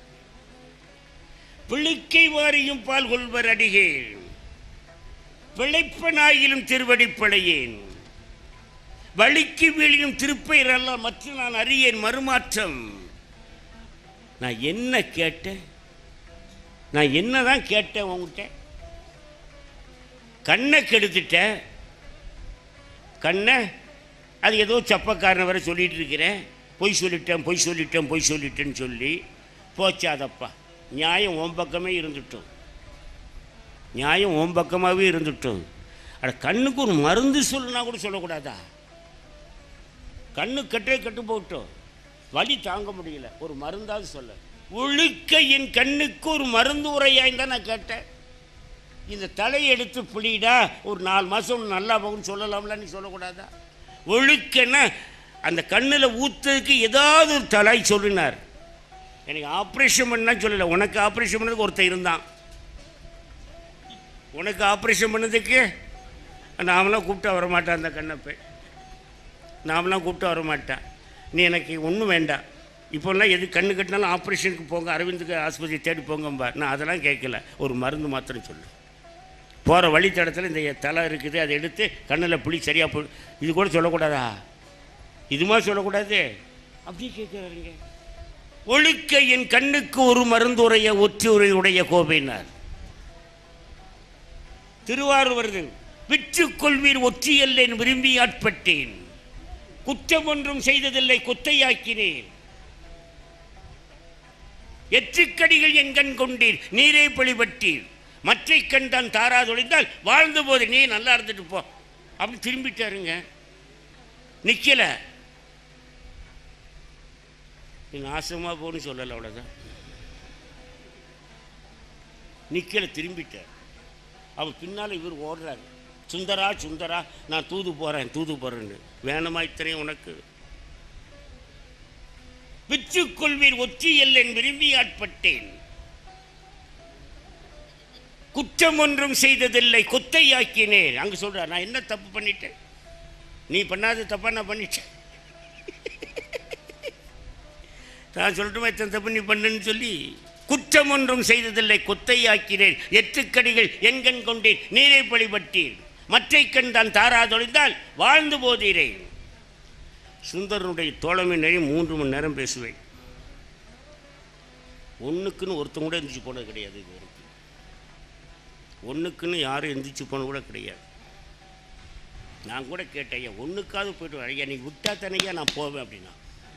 பிள்ளைக்கை வாரியும் பால் கொள்வர் அடிகேன் பிழைப்பனாயிலும் திருவடி பிழையேன் வழிக்கு வீழினும் திருப்பெயர் அல்ல மற்றும் நான் அறியேன் மறுமாற்றம் நான் என்ன கேட்டேன் நான் என்ன தான் கேட்டேன் உங்ககிட்ட கண்ணை கெடுத்துட்டேன் கண்ணை அது ஏதோ சப்பக்காரனை வரை சொல்லிட்டு இருக்கிறேன் பொய் சொல்லிட்டேன் பொய் சொல்லிட்டேன் பொய் சொல்லிட்டேன்னு சொல்லி போச்சாதப்பா நியாயம் உன் பக்கமே இருந்துட்டோம் நியாயம் உன் பக்கமாகவே இருந்துட்டோம் அட கண்ணுக்கு ஒரு மருந்து சொல்லுனா கூட சொல்லக்கூடாதா கண்ணு கட்டே கட்டு போட்டோம் வலி தாங்க முடியல ஒரு மருந்தாவது சொல்ல ஒழுக்க என் கண்ணுக்கு ஒரு மருந்து உரையாய் தான் நான் கேட்டேன் இந்த தலையை எடுத்து பிடிடா ஒரு நாலு மாதம் நல்லா போகும்னு சொல்லலாம்ல நீ சொல்லக்கூடாதா ஒழுக்கன்னா அந்த கண்ணில் ஊற்றுறதுக்கு ஏதாவது ஒரு தலை சொல்லினார் எனக்கு ஆப்ரேஷன் பண்ணா சொல்லலை உனக்கு ஆப்ரேஷன் பண்ணதுக்கு ஒருத்தன் இருந்தான் உனக்கு ஆப்ரேஷன் பண்ணதுக்கு நாமெல்லாம் கூப்பிட்டு வர மாட்டான் அந்த கண்ணப்பை நாமெல்லாம் கூப்பிட்டு வர மாட்டான் நீ எனக்கு ஒன்றும் வேண்டாம் இப்போல்லாம் எது கண்ணு கட்டினாலும் ஆப்ரேஷனுக்கு போங்க அரவிந்துக்கு ஆஸ்பத்திரி தேடி போங்கம்பா நான் அதெல்லாம் கேட்கல ஒரு மருந்து மாத்திரம் சொல்லு போகிற வழித்தடத்தில் இந்த தலை இருக்குது அதை எடுத்து கண்ணில் புளி சரியாக போ இது கூட சொல்லக்கூடாதா இதுமா சொல்லக்கூடாது அப்படி கேட்குறாருங்க ஒழுக்க என் கண்ணுக்கு ஒரு மருந்துரைய ஒற்றியுரையுடைய கோபைனார் திருவாரூர் வருது விற்றுக்கொள்வீர் ஒற்றியல்லேன் விரும்பி ஆட்பட்டேன் குற்றம் ஒன்றும் செய்ததில்லை குத்தையாக்கினேன் எற்றுக்கடிகள் என் கண் கொண்டீர் நீரே பழிபட்டீர் மற்றை கண் தான் தாராதொழிந்தால் வாழ்ந்த போது நீ நல்லா இருந்துட்டு போ அப்படி திரும்பிட்டாருங்க நிக்கல நீ நாசமா போன்னு சொல்லலை அவ்வளோதான் நிக்கல திரும்பிட்டார் அவன் பின்னால் இவர் ஓடுறாரு சுந்தரா சுந்தரா நான் தூது போகிறேன் தூது போகிறேன்னு வேணுமா இத்தனையும் உனக்கு விற்றுக்கொள்வீர் ஒற்றி எல்லன் விரும்பி ஆட்பட்டேன் குற்றம் ஒன்றும் செய்ததில்லை கொத்தையாக்கினேன் அங்க சொல்றார் நான் என்ன தப்பு பண்ணிட்டேன் நீ பண்ணாத தப்பா நான் பண்ணிட்டேன் நான் சொல்லட்டுமா எத்தனை தப்பு நீ பண்ணுன்னு சொல்லி குற்றம் ஒன்றும் செய்ததில்லை கொத்தையாக்கினேன் எட்டுக்கடிகள் எண்கண் கொண்டேன் நீரை பழிபட்டீர் மற்றை கண் தான் தாராதொழிந்தால் வாழ்ந்து போதீரேன் சுந்தரனுடைய தோழமை நிறைய மூன்று மணி நேரம் பேசுவேன் ஒன்றுக்குன்னு ஒருத்தன் கூட எந்திரிச்சு போனது கிடையாது இது வரைக்கும் ஒன்றுக்குன்னு யாரும் எந்திரிச்சு போனது கூட கிடையாது நான் கூட கேட்டேன் ஐயா ஒன்றுக்காவது போயிட்டு வரேன் ஐயா நீங்கள் விட்டா தானேயா நான் போவேன் அப்படின்னா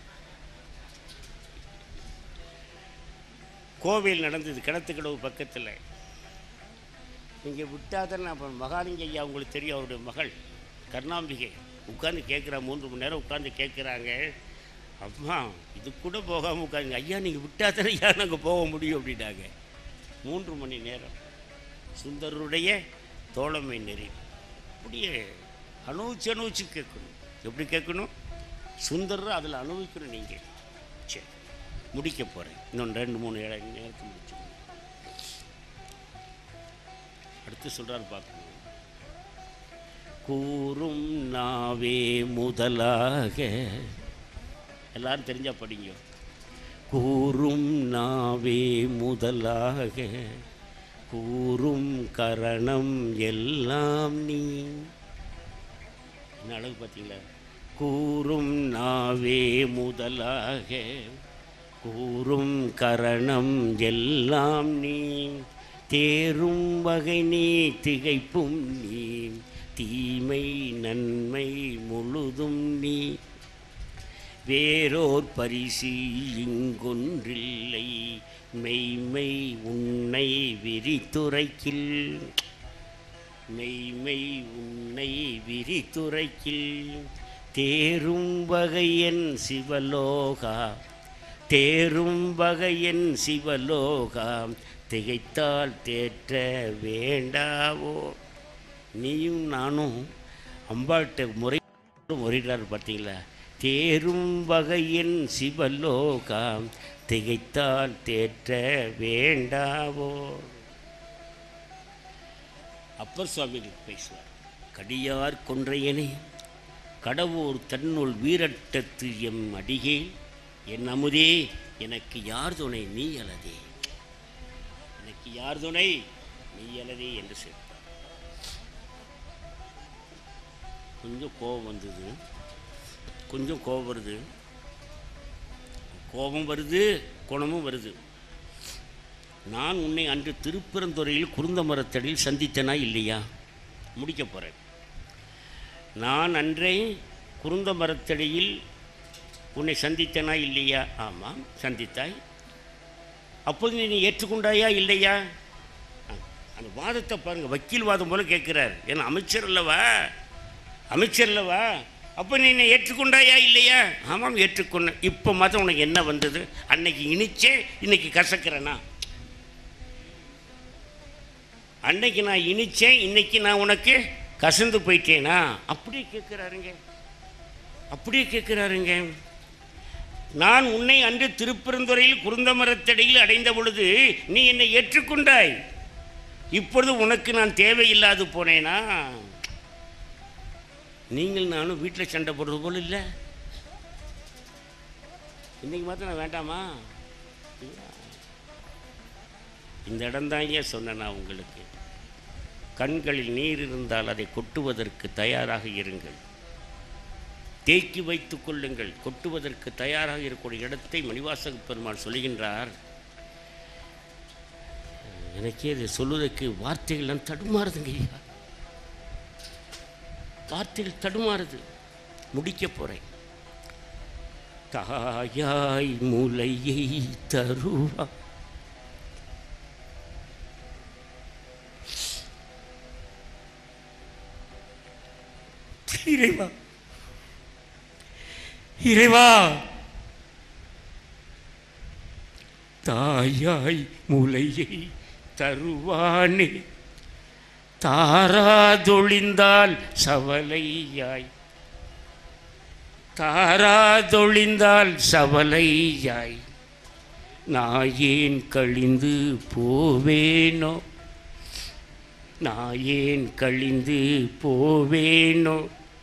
கோவில் நடந்தது கிணத்துக்கடவு பக்கத்தில் இங்கே விட்டாதான் அப்போ மகாலிங்க ஐயா உங்களுக்கு தெரியும் அவருடைய மகள் கருணாம்பிகை உட்காந்து கேட்குறா மூன்று மணி நேரம் உட்காந்து கேட்குறாங்க அம்மா இது கூட போகாமல் உட்காருங்க ஐயா நீங்கள் விட்டாதானே ஐயா நாங்கள் போக முடியும் அப்படின்னாங்க மூன்று மணி நேரம் சுந்தருடைய தோழமை நெறி அப்படியே அனுபவிச்சு அனுபவிச்சு கேட்கணும் எப்படி கேட்கணும் சுந்தரர் அதில் அனுபவிக்கணும் நீங்கள் சரி முடிக்க போகிறேன் இன்னொன்று ரெண்டு மூணு ஏழை நேரத்தை முடிச்சுக்கணும் அடுத்து சொல்கிறார் பார்க்கணும் கூறும் நாவே முதலாக எல்லாரும் தெரிஞ்சா படிங்க கூறும் நாவே முதலாக கூறும் கரணம் எல்லாம் நீ என்ன அழகு பார்த்தீங்களா கூறும் நாவே முதலாக கூறும் கரணம் எல்லாம் நீ தேரும் வகை நீ திகைப்பும் நீ தீமை நன்மை முழுதும் நீ வேறோர் பரிசு இங்கொன்றில்லை மெய்மை உன்னை விரித்துரைக்கில் மெய்மை உன்னை விரித்துரைக்கில் தேரும் வகையன் சிவலோகா தேரும் வகையன் சிவலோகா திகைத்தால் தேற்ற வேண்டாவோ நீயும் நானும் அம்பாட்ட முறை முறையிடார் பார்த்தீங்களா தேரும் வகையின் சிவலோகாம் திகைத்தால் தேற்ற வேண்டாவோ அப்பர் சுவாமிகள் பேசுவார் கடியார் கொன்றையனே கடவுர் தன்னுள் வீரட்டத்து எம் அடிகே என் அமுதே எனக்கு யார் துணை நீ அலதே எனக்கு யார் துணை நீ அலதே என்று சேர்த்தார் கொஞ்சம் கோபம் வந்தது கொஞ்சம் கோபம் வருது கோபம் வருது குணமும் வருது நான் உன்னை அன்று திருப்பரந்துறையில் குருந்த மரத்தடியில் சந்தித்தனா இல்லையா முடிக்க போகிறேன் நான் அன்றை குருந்த மரத்தடியில் உன்னை சந்தித்தனா இல்லையா ஆமாம் சந்தித்தாய் அப்போது நீ ஏற்றுக்கொண்டாயா இல்லையா அ- அந்த வாதத்தை பாருங்கள் வக்கீல் வாதம் போல கேட்குறார் ஏன்னா அமைச்சர் அல்லவா அமைச்சர் அல்லவா அப்போ நீ என்னை ஏற்றுக்கொண்டாயா இல்லையா ஆமாம் ஏற்றுக்கொண்டேன் இப்போ மாதம் உனக்கு என்ன வந்தது அன்னைக்கு இனிச்சே இன்னைக்கு கசக்கிறேனா அன்னைக்கு நான் இனிச்சேன் இன்னைக்கு நான் உனக்கு கசந்து போயிட்டேனா அப்படியே கேட்குறாருங்க அப்படியே கேட்குறாருங்க நான் உன்னை அன்று திருப்பெருந்துறையில் குருந்த மரத்தடியில் அடைந்த பொழுது நீ என்னை ஏற்றுக்கொண்டாய் இப்பொழுது உனக்கு நான் தேவையில்லாது போனேனா நீங்கள் நானும் வீட்டில் சண்டை போடுறது போல இல்லை இன்னைக்கு மாத்திரம் நான் வேண்டாமா இல்ல. இந்த இடம்தான் ஏன் சொன்னேன் நான் உங்களுக்கு கண்களில் நீர் இருந்தால் அதை கொட்டுவதற்கு தயாராக இருங்கள் தேக்கி வைத்துக் கொள்ளுங்கள் கொட்டுவதற்கு தயாராக இருக்கக்கூடிய இடத்தை மணிவாசக பெருமாள் சொல்லுகின்றார் எனக்கே இதை சொல்வதற்கு வார்த்தைகள்லாம் தடுமாறுதுங்க ஐயா வார்த்தைகள் தடுமாறுது முடிக்க போறேன் தாயாய் முலையை தருவா இறைவா இறைவா தாயாய் முலையை தருவானே தாராதொழிந்தால் சவலையாய் தாராதொழிந்தால் சவலையாய் நாயேன் கழிந்து போவேனோ நாயேன் கழிந்து போவேனோ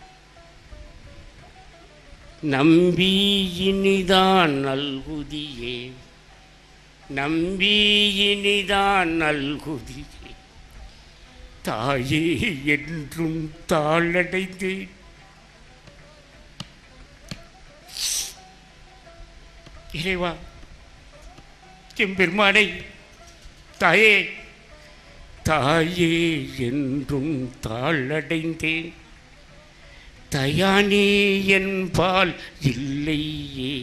நம்பி இனிதான் நல்குதியே நம்பி இனிதான் நல்குதியே தாயே என்றும் தாளடைந்தேன் இறைவா எம்பெருமானை தாயே தாயே என்றும் தாளடைந்தேன் தயானே என்பால் இல்லையே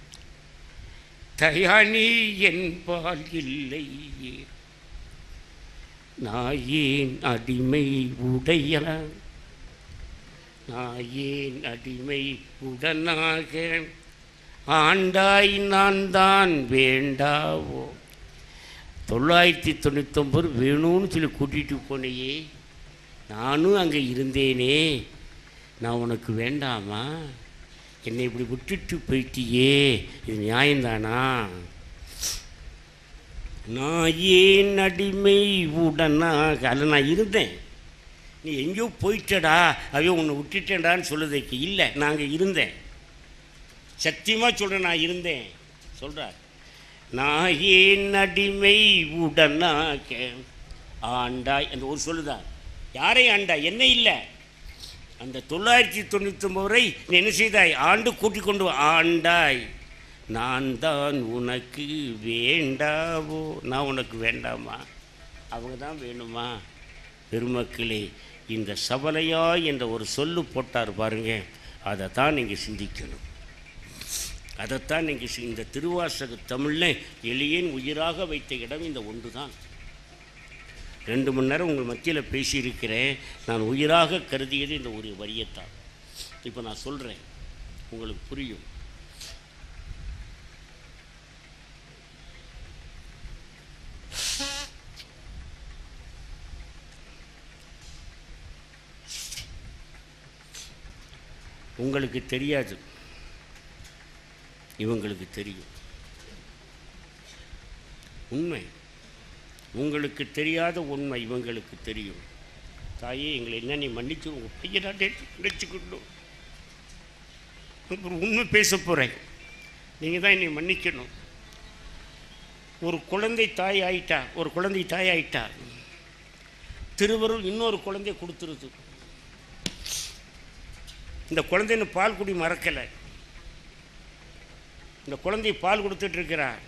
தயானே என்பால் இல்லையே நாயேன் அடிமை உடைய நாயேன் அடிமை உடனாக ஆண்டாய் நான் தான் வேண்டாவோ தொள்ளாயிரத்தி தொண்ணூத்தொம்பது வேணும்னு சொல்லி கூட்டிகிட்டு போனையே நானும் அங்கே இருந்தேனே நான் உனக்கு வேண்டாமா என்னை இப்படி விட்டுட்டு போயிட்டியே இது நியாயம்தானா நான் ஏன் அடிமை உடனாக அதில் நான் இருந்தேன் நீ எங்கேயோ போயிட்டடா ஐயோ உன்னை விட்டுட்டேன்டான்னு சொல்லுறதுக்கு இல்லை நான் அங்கே இருந்தேன் சத்தியமாக சொல்கிறேன் நான் இருந்தேன் சொல்கிறார் நான் ஏன் அடிமை உடனாக ஆண்டாய் அந்த ஒரு சொல்லுதான் யாரை ஆண்டாய் என்ன இல்லை அந்த தொள்ளாயிரத்தி தொண்ணூத்தொம்பது வரை நீ என்ன செய்தாய் ஆண்டு கூட்டிக் கொண்டு வா. ஆண்டாய் நான் தான் உனக்கு வேண்டாவோ நான் உனக்கு வேண்டாமா அவங்க தான் வேணுமா பெருமக்களே இந்த சபலையா என்ற ஒரு சொல்லு போட்டார் பாருங்க அதை தான் நீங்கள் சிந்திக்கணும் அதைத்தான் நீங்கள் சி- இந்த திருவாசக தமிழில் எளியேன் உயிராக வைத்த இடம் இந்த ஒன்று தான் ரெண்டு மணி நேரம் உங்கள் மத்தியில் பேசியிருக்கிறேன் நான் உயிராக கருதியது இந்த ஒரு வரியத்தான் இப்போ நான் சொல்கிறேன் உங்களுக்கு புரியும் உங்களுக்கு தெரியாது இவங்களுக்கு தெரியும் உண்மை உங்களுக்கு தெரியாத உண்மை இவங்களுக்கு தெரியும் தாயே எங்களை என்ன நீ மன்னிச்சு உங்கள் பையனா நினச்சிக்கணும் ஒரு உண்மை பேச போகிறேன் நீங்கள் தான் என்னை மன்னிக்கணும் ஒரு குழந்தை தாய் ஆயிட்டா ஒரு குழந்தை தாய் ஆயிட்டா திருவருள் இன்னொரு குழந்தை கொடுத்துருது இந்த குழந்தைன்னு பால் குடி மறக்கலை இந்த குழந்தை பால் கொடுத்துட்டு இருக்கிறார்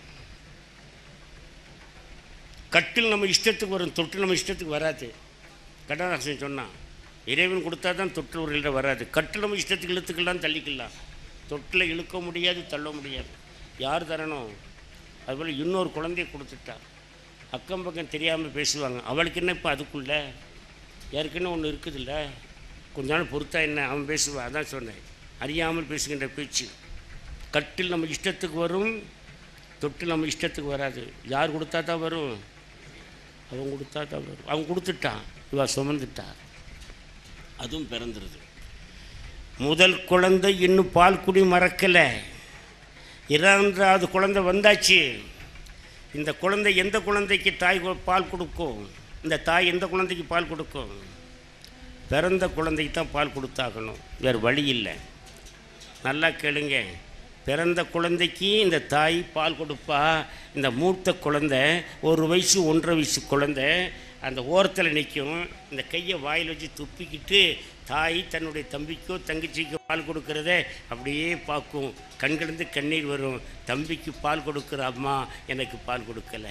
கட்டில் நம்ம இஷ்டத்துக்கு வரும் தொட்டு நம்ம இஷ்டத்துக்கு வராது கடனாசன் சொன்னான் இறைவன் கொடுத்தா தான் தொட்டில் ஒரு இல்லை வராது கட்டில் நம்ம இஷ்டத்துக்கு இழுத்துக்கலாம் தள்ளிக்கலாம் தொட்டில் இழுக்க முடியாது தள்ள முடியாது யார் தரணும் அதுபோல் இன்னொரு குழந்தைய கொடுத்துட்டா அக்கம் பக்கம் தெரியாமல் பேசுவாங்க அவளுக்கு என்ன இப்போ அதுக்குள்ள ஏற்கனவே ஒன்று இருக்குதுல்ல கொஞ்ச நாள் பொறுத்தா என்ன அவன் பேசுவான் அதான் சொன்னேன் அறியாமல் பேசுகின்ற பேச்சு கட்டில் நம்ம இஷ்டத்துக்கு வரும் தொட்டில் நம்ம இஷ்டத்துக்கு வராது யார் கொடுத்தா தான் வரும் அவன் கொடுத்தா தான் வரும் அவன் கொடுத்துட்டான் இவ சுமந்துட்டா அதுவும் பிறந்துருது முதல் குழந்தை இன்னும் பால் குடி மறக்கலை இரண்டாவது குழந்தை வந்தாச்சு இந்த குழந்தை எந்த குழந்தைக்கு தாய் கொ- பால் கொடுக்கும் இந்த தாய் எந்த குழந்தைக்கு பால் கொடுக்கும் பிறந்த குழந்தைக்கு தான் பால் கொடுத்தாகணும் வேறு வழி இல்லை நல்லா கேளுங்க பிறந்த குழந்தைக்கு இந்த தாய் பால் கொடுப்பா இந்த மூத்த குழந்தை ஒரு வயசு ஒன்றரை வயசு குழந்தை அந்த ஓரத்தில் நிற்கும் இந்த கையை வாயில் வச்சு துப்பிக்கிட்டு தாய் தன்னுடைய தம்பிக்கோ தங்கச்சிக்கோ பால் கொடுக்கறத அப்படியே பார்க்கும் கண்கிழந்து கண்ணீர் வரும் தம்பிக்கு பால் கொடுக்குற அம்மா எனக்கு பால் கொடுக்கல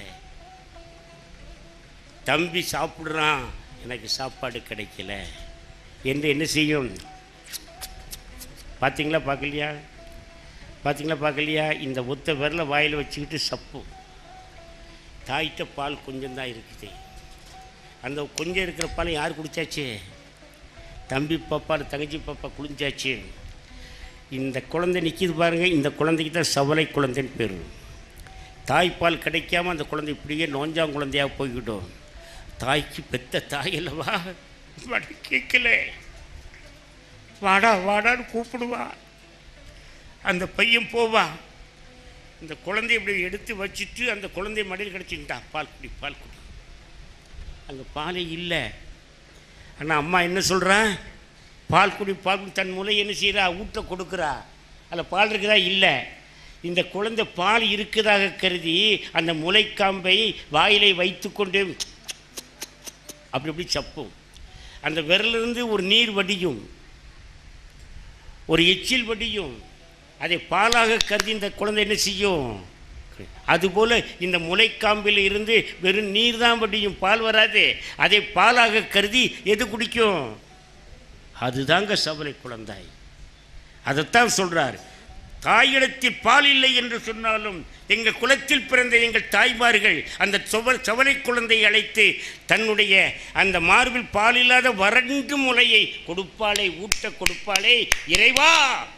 தம்பி சாப்பிட்றான் எனக்கு சாப்பாடு கிடைக்கல என்று என்ன செய்யும் பார்த்தீங்களா பார்க்கலையா பார்த்தீங்களா பார்க்கலையா இந்த ஒத்த விரல வாயில் வச்சுக்கிட்டு சப்பும் தாய்கிட்ட பால் கொஞ்சம் தான் இருக்குது அந்த கொஞ்சம் இருக்கிற பால் யார் குடிச்சாச்சு தம்பி பாப்பா தங்கச்சி பாப்பா குளிஞ்சாச்சு இந்த குழந்தை நிற்கிது பாருங்க இந்த குழந்தைக்கு தான் சவலை குழந்தைன்னு பேர் தாய்ப்பால் கிடைக்காம அந்த குழந்தை இப்படியே நோஞ்சாங் குழந்தையாக போய்கிட்டோம் தாய்க்கு பெத்த தாய் அல்லவா வட கேட்கல வாடா வாடான்னு கூப்பிடுவா அந்த பையன் போவான் இந்த குழந்தைய இப்படி எடுத்து வச்சுட்டு அந்த குழந்தைய மடியில் கிடச்சிட்டா பால் குடி பால் குடி அங்கே பாலே இல்லை ஆனால் அம்மா என்ன சொல்கிறா பால் குடி பால் குடி தன் மூளை என்ன செய்கிறா ஊட்ட கொடுக்குறா அதில் பால் இருக்குதா இல்லை இந்த குழந்தை பால் இருக்குதாக கருதி அந்த முளைக்காம்பை வாயிலை வைத்துக்கொண்டு அப்படி அப்படி சப்பும் அந்த விரலிருந்து ஒரு நீர் வடியும் ஒரு எச்சில் வடியும் அதை பாலாக கருதி இந்த குழந்தை என்ன செய்யும் அதுபோல இந்த முளைக்காம்பில் இருந்து வெறும் நீர் தான் வடியும் பால் வராது அதை பாலாக கருதி எது குடிக்கும் அதுதாங்க சபலை குழந்தாய் அதைத்தான் சொல்றார் தாயிடத்தில் பால் இல்லை என்று சொன்னாலும் எங்கள் குலத்தில் பிறந்த எங்கள் தாய்மார்கள் அந்த சுவ சவலை குழந்தையை அழைத்து தன்னுடைய அந்த மார்பில் பால் இல்லாத வறண்டு முலையை கொடுப்பாளே ஊட்ட கொடுப்பாளே இறைவா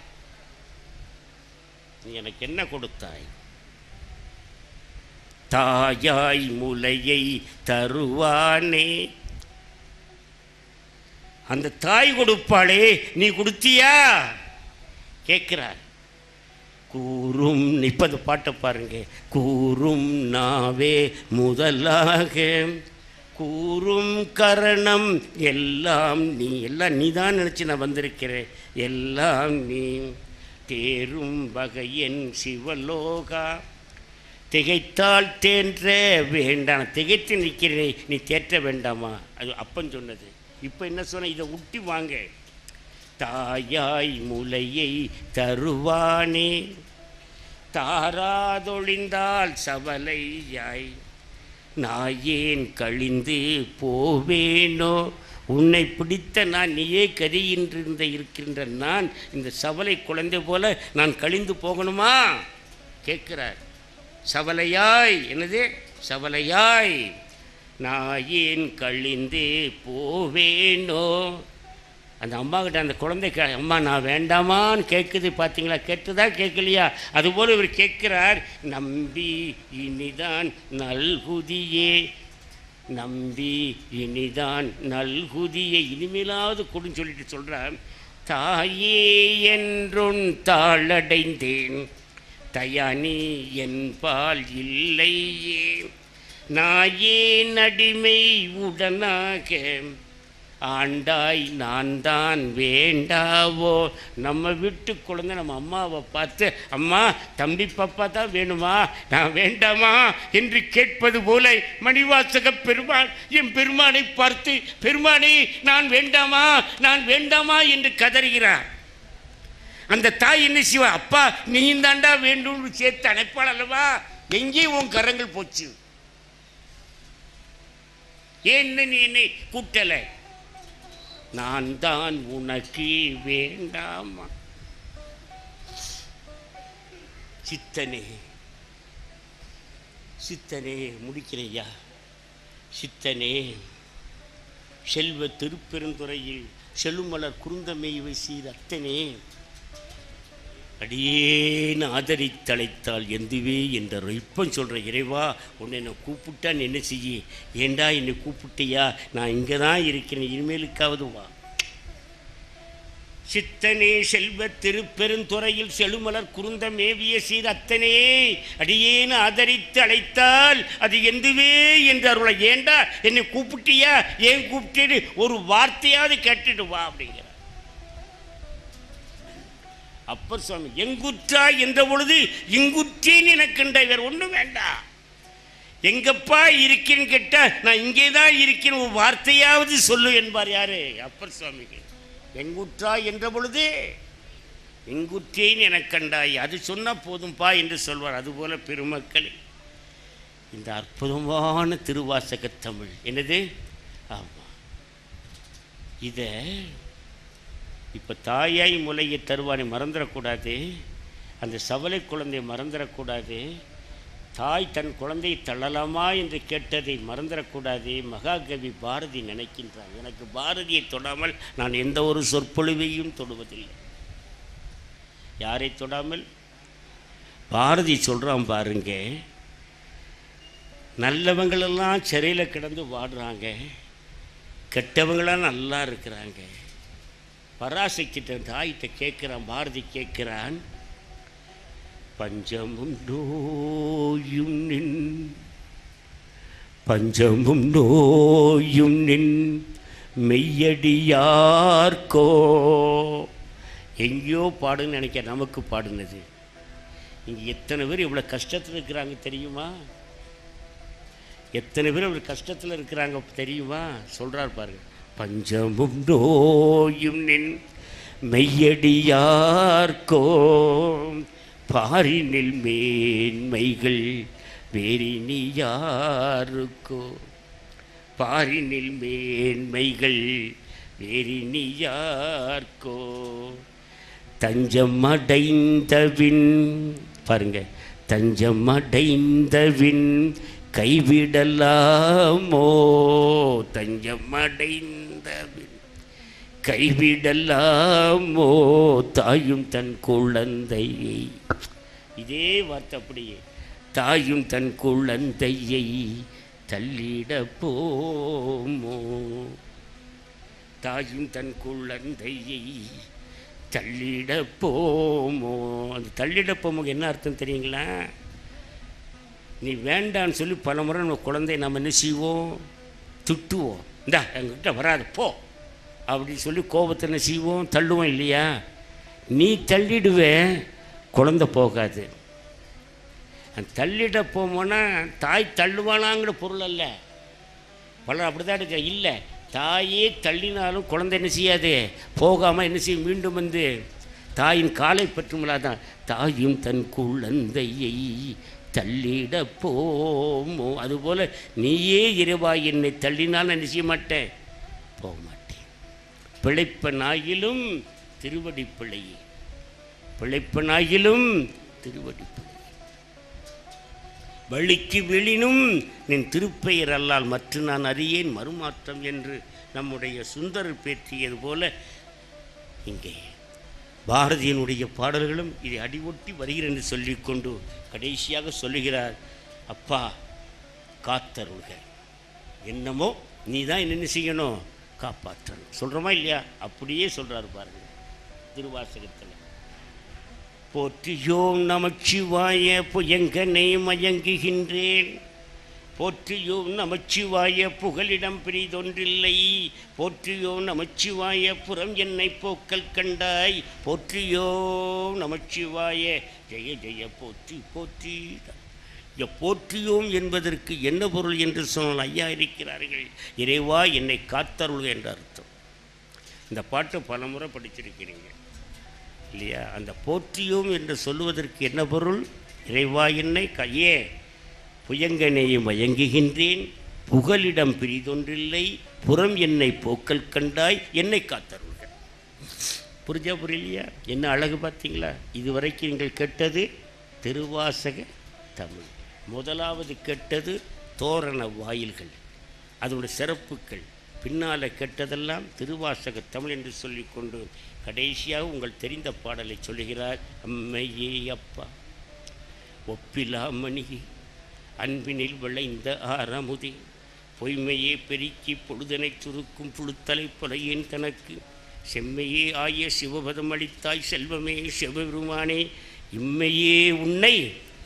நீ எனக்கு என்ன கொடுத்தாய் தாயாய் முலையை தருவானே அந்த தாய் கொடுப்பாளே நீ கொடுத்தியா கேட்கிறார் கூறும் இப்போ அந்த பாட்டை பாருங்க கூறும் நாவே முதலாக கூறும் கரணம் எல்லாம் நீ எல்லாம் நீ தான் நினச்சி நான் வந்திருக்கிறேன் எல்லாம் நீ தேரும் வகையன் சிவலோகா திகைத்தால் தேன்ற வேண்டாம் திகைத்து நிற்கிறேன் நீ தேற்ற வேண்டாமா அது அப்பன் சொன்னது இப்போ என்ன சொன்ன இதை உட்டி வாங்க தாயாய் முலையை தருவானே தாராதொழிந்தால் சவலையாய் நாயேன் கழிந்து போவேனோ உன்னை பிடித்த நான் நீயே கதியின்றிருந்த இருக்கின்ற நான் இந்த சவலை குழந்தை போல நான் கழிந்து போகணுமா கேட்கிறார் சவலையாய் என்னது சவலையாய் நான் ஏன் கழிந்து போவேனோ அந்த அம்மா கிட்ட அந்த குழந்தை கே அம்மா நான் வேண்டாமான்னு கேட்குது பார்த்தீங்களா கேட்டுதா கேட்கலையா அதுபோல் இவர் கேட்கிறார் நம்பி இனிதான் நல்குதியே நம்பி இனிதான் நல்குதியை இனிமேலாவது கொடுன்னு சொல்லிட்டு சொல்கிறார் தாயே என்றொன் தாளடைந்தேன் தயானி என்பால் இல்லையே நாயே நடிமை உடனாக ஆண்டாய் நான் தான் வேண்டாவோ நம்ம வீட்டு குழந்தை நம்ம அம்மாவை பார்த்து அம்மா தம்பி பாப்பா தான் வேணுமா நான் வேண்டாமா என்று கேட்பது போல மணிவாசக பெருமான் என் பெருமானை பார்த்து பெருமானே நான் வேண்டாமா நான் வேண்டாமா என்று கதறுகிறார் அந்த தாய் என்ன செய்வா அப்பா நீ தாண்டா வேண்டும்னு சேர்த்து அணைப்பாள் அல்லவா எங்கே உன் கரங்கள் போச்சு ஏன் நீ என்னை கூட்டலை நான் தான் உனக்கு வேண்டாமா சித்தனே சித்தனே முடிக்கிறையா சித்தனே செல்வ திருப்பெருந்துறையில் செழுமலர் குருந்தமைவை செய்த அத்தனே அடியேன் ஆதரித்தழைத்தால் எந்துவே என்ற இப்பம் சொல்கிற இறைவா உன்னை நான் கூப்பிட்டா நீ என்ன செய்ய ஏண்டா என்னை கூப்பிட்டியா நான் இங்கே தான் இருக்கிறேன் இனிமேலுக்காவது வா சித்தனே செல்வ திருப்பெருந்துறையில் செழுமலர் குருந்த மேவிய சீர் அத்தனே அடியேன் ஆதரித்து அழைத்தால் அது எந்துவே என்று அருளை ஏண்டா என்னை கூப்பிட்டியா ஏன் கூப்பிட்டு ஒரு வார்த்தையாவது கேட்டுட்டு வா அப்படிங்கிற அப்பர் சுவாமி எங்குற்றா என்ற பொழுது இங்குற்றேன் எனக்குண்ட வேற ஒன்றும் வேண்டாம் எங்கப்பா இருக்கேன்னு கேட்டா நான் இங்கே தான் இருக்கேன் ஒரு வார்த்தையாவது சொல்லு என்பார் யாரு அப்பர் சுவாமிகள் எங்குற்றா என்ற பொழுது எங்குற்றேன் எனக் கண்டாய் அது சொன்னால் போதும்பா என்று சொல்வார் அதுபோல பெருமக்களே இந்த அற்புதமான திருவாசக தமிழ் என்னது ஆமாம் இதை இப்போ தாயாய் முலையை தருவானை மறந்துடக்கூடாது அந்த சவலை குழந்தையை மறந்துடக்கூடாது தாய் தன் குழந்தையை தள்ளலாமா என்று கேட்டதை மறந்துடக்கூடாது மகாகவி பாரதி நினைக்கின்றார் எனக்கு பாரதியை தொடாமல் நான் எந்த ஒரு சொற்பொழிவையும் தொடுவதில்லை யாரை தொடாமல் பாரதி சொல்கிறான் பாருங்க நல்லவங்களெல்லாம் சிறையில் கிடந்து வாடுறாங்க கெட்டவங்களாம் நல்லா இருக்கிறாங்க பராசக்திட்ட தாயிட்ட கேட்குறான் பாரதி கேட்குறான் பஞ்சமும் நோயும் நின் பஞ்சமும் நோயும் நின் மெய்யடியார்க்கோ எங்கேயோ பாடுன்னு நினைக்க நமக்கு பாடுனது இங்கே எத்தனை பேர் இவ்வளோ கஷ்டத்தில் இருக்கிறாங்க தெரியுமா எத்தனை பேர் இவ்வளோ கஷ்டத்தில் இருக்கிறாங்க தெரியுமா சொல்கிறார் பாருங்க பஞ்சமும் நோயும் நின் மெய்யடியார்க்கோ பாரினில் மேன்மைகள் வேறினி யாருக்கோ பாரினில் மேன்மைகள் வேறினி யார்க்கோ தஞ்சம் அடைந்தவின் பாருங்க தஞ்சம் அடைந்தவின் கைவிடலாமோ தஞ்சம் அடைந்தவின் கைவிடலாமோ தாயும் தன் குழந்தையை இதே வார்த்தை அப்படியே தாயும் தன் குழந்தையை தள்ளிட போமோ தாயும் தன் குழந்தையை தள்ளிட போமோ அந்த தள்ளிட போமோ என்ன அர்த்தம் தெரியுங்களா நீ வேண்டான்னு சொல்லி பல முறை நம்ம குழந்தைய நம்ம என்ன செய்வோம் திட்டுவோம் இந்தா எங்ககிட்ட வராது போ அப்படி சொல்லி கோபத்தை என்ன செய்வோம் தள்ளுவோம் இல்லையா நீ தள்ளிடுவே குழந்தை போகாது அந்த தள்ளிட போமோன்னா தாய் தள்ளுவானாங்கிற பொருள் அல்ல பலர் அப்படி தான் இருக்க இல்லை தாயே தள்ளினாலும் குழந்தை என்ன செய்யாது போகாமல் என்ன செய்யும் மீண்டும் வந்து தாயின் காலை பற்றுமலாதான் தாயும் தன் குழந்தையை தள்ளிட போமோ அதுபோல் நீயே இறைவா என்னை தள்ளினால் நான் என்ன செய்ய மாட்டேன் போக மாட்டேன் பிழைப்பனாயிலும் திருவடி பிழையே பிழைப்பனாயிலும் திருவடி பிழை வழிக்கு வெளினும் நின் திருப்பெயர் அல்லால் மற்ற நான் அறியேன் மறுமாற்றம் என்று நம்முடைய சுந்தரர் பேற்றியது போல இங்கே பாரதியினுடைய பாடல்களும் இதை அடிவொட்டி வருகிறேன் என்று சொல்லிக்கொண்டு கடைசியாக சொல்லுகிறார் அப்பா காத்தருள்க என்னமோ நீ தான் என்ன செய்யணும் காப்பாற்றணும் சொல்கிறோமா இல்லையா அப்படியே சொல்கிறாரு பாருங்க திருவாசகத்தில் போற்றியோம் நமச்சிவாய புயங்கனை மயங்குகின்றேன் போற்றியோம் நமச்சிவாய புகலிடம் பிரிதொன்றில்லை போற்றியோம் நமச்சிவாய புறம் என்னை போக்கல் கண்டாய் போற்றியோம் நமச்சிவாய ஜெய ஜெய போற்றி போற்றி இங்க போற்றியோம் என்பதற்கு என்ன பொருள் என்று சொன்னால் ஐயா இருக்கிறார்கள் இறைவா என்னை காத்தருள் என்ற அர்த்தம் இந்த பாட்டை பலமுறை படிச்சிருக்கிறீங்க இல்லையா அந்த போற்றியோம் என்று சொல்லுவதற்கு என்ன பொருள் இறைவா என்னை கையே புயங்கனையும் மயங்குகின்றேன் புகலிடம் பிரிதொன்றில்லை புறம் என்னை போக்கல் கண்டாய் என்னை காத்தருள்க புரிஞ்சா புரியலையா என்ன அழகு பார்த்தீங்களா இதுவரைக்கும் நீங்கள் கேட்டது திருவாசக தமிழ் முதலாவது கேட்டது தோரண வாயில்கள் அதோட சிறப்புகள் பின்னால் கெட்டதெல்லாம் திருவாசக தமிழ் என்று சொல்லிக்கொண்டு கடைசியாக உங்கள் தெரிந்த பாடலை சொல்லுகிறார் அம்மையே அப்பா ஒப்பிலா மணிகி அன்பினில் விளைந்த ஆரமுதே பொய்மையே பெருக்கி பொழுதனை சுருக்கும் புழுத்தலை பொலையேன் தனக்கு செம்மையே ஆய சிவபதம் அளித்தாய் செல்வமே சிவபெருமானே இம்மையே உன்னை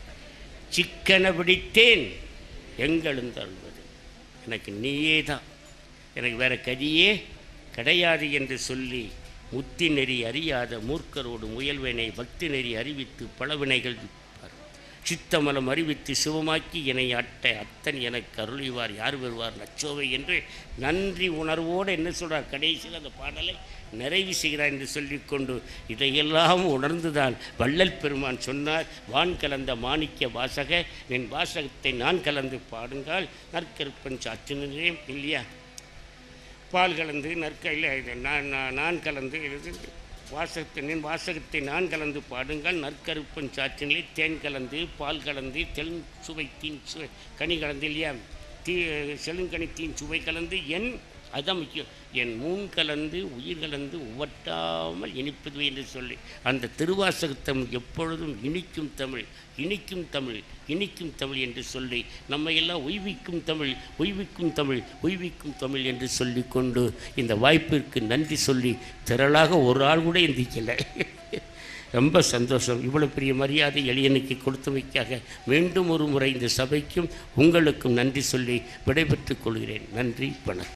சிக்கன பிடித்தேன் எங்கெழுந்தருள்வது எனக்கு நீயே தான் எனக்கு வேற கதியே கிடையாது என்று சொல்லி முத்தி நெறி அறியாத மூர்க்கரோடு முயல்வனை பக்தி நெறி அறிவித்து பலவினைகள் விப்பார். சித்தமலம் அறிவித்து சிவமாக்கி என்னை அட்ட அத்தன் எனக்கு அருளிவார் யார் வருவார் நச்சோவை என்று நன்றி உணர்வோடு என்ன சொல்றார் கடைசியில் அந்த பாடலை நிறைவு செய்கிறார் என்று சொல்லிக்கொண்டு இதையெல்லாம் உணர்ந்துதான் வள்ளல் பெருமான் சொன்னார் வான் கலந்த மாணிக்க வாசக என் வாசகத்தை நான் கலந்து பாடுங்கால் நற்கருப்பன் சாற்றினேன் இல்லையா பால் கலந்து நற்கையில் இது நான் நான் நான் கலந்து இது வாசகத்தை நின் வாசகத்தை நான் கலந்து பாடுங்கள் நற்கருப்பன் சாற்றினிலே தேன் கலந்து பால் கலந்து தென் சுவை தீன் சுவை கனி கலந்து இல்லையா தீ செழுங்கனி தீன் சுவை கலந்து என் அதான் முக்கியம் என் மூன் கலந்து உயிர் கலந்து உவட்டாமல் இனிப்பது என்று சொல்லி அந்த திருவாசகத்தமிழ் எப்பொழுதும் இனிக்கும் தமிழ் இனிக்கும் தமிழ் இனிக்கும் தமிழ் என்று சொல்லி நம்மை எல்லாம் உய்விக்கும் தமிழ் உய்விக்கும் தமிழ் உய்விக்கும் தமிழ் என்று சொல்லிக்கொண்டு இந்த வாய்ப்பிற்கு நன்றி சொல்லி திரளாக ஒரு ஆள் கூட எந்திக்கலை ரொம்ப சந்தோஷம் இவ்வளோ பெரிய மரியாதை எளியனுக்கு கொடுத்தமைக்காக மீண்டும் ஒரு முறை இந்த சபைக்கும் உங்களுக்கும் நன்றி சொல்லி விடைபெற்றுக் கொள்கிறேன் நன்றி வணக்கம்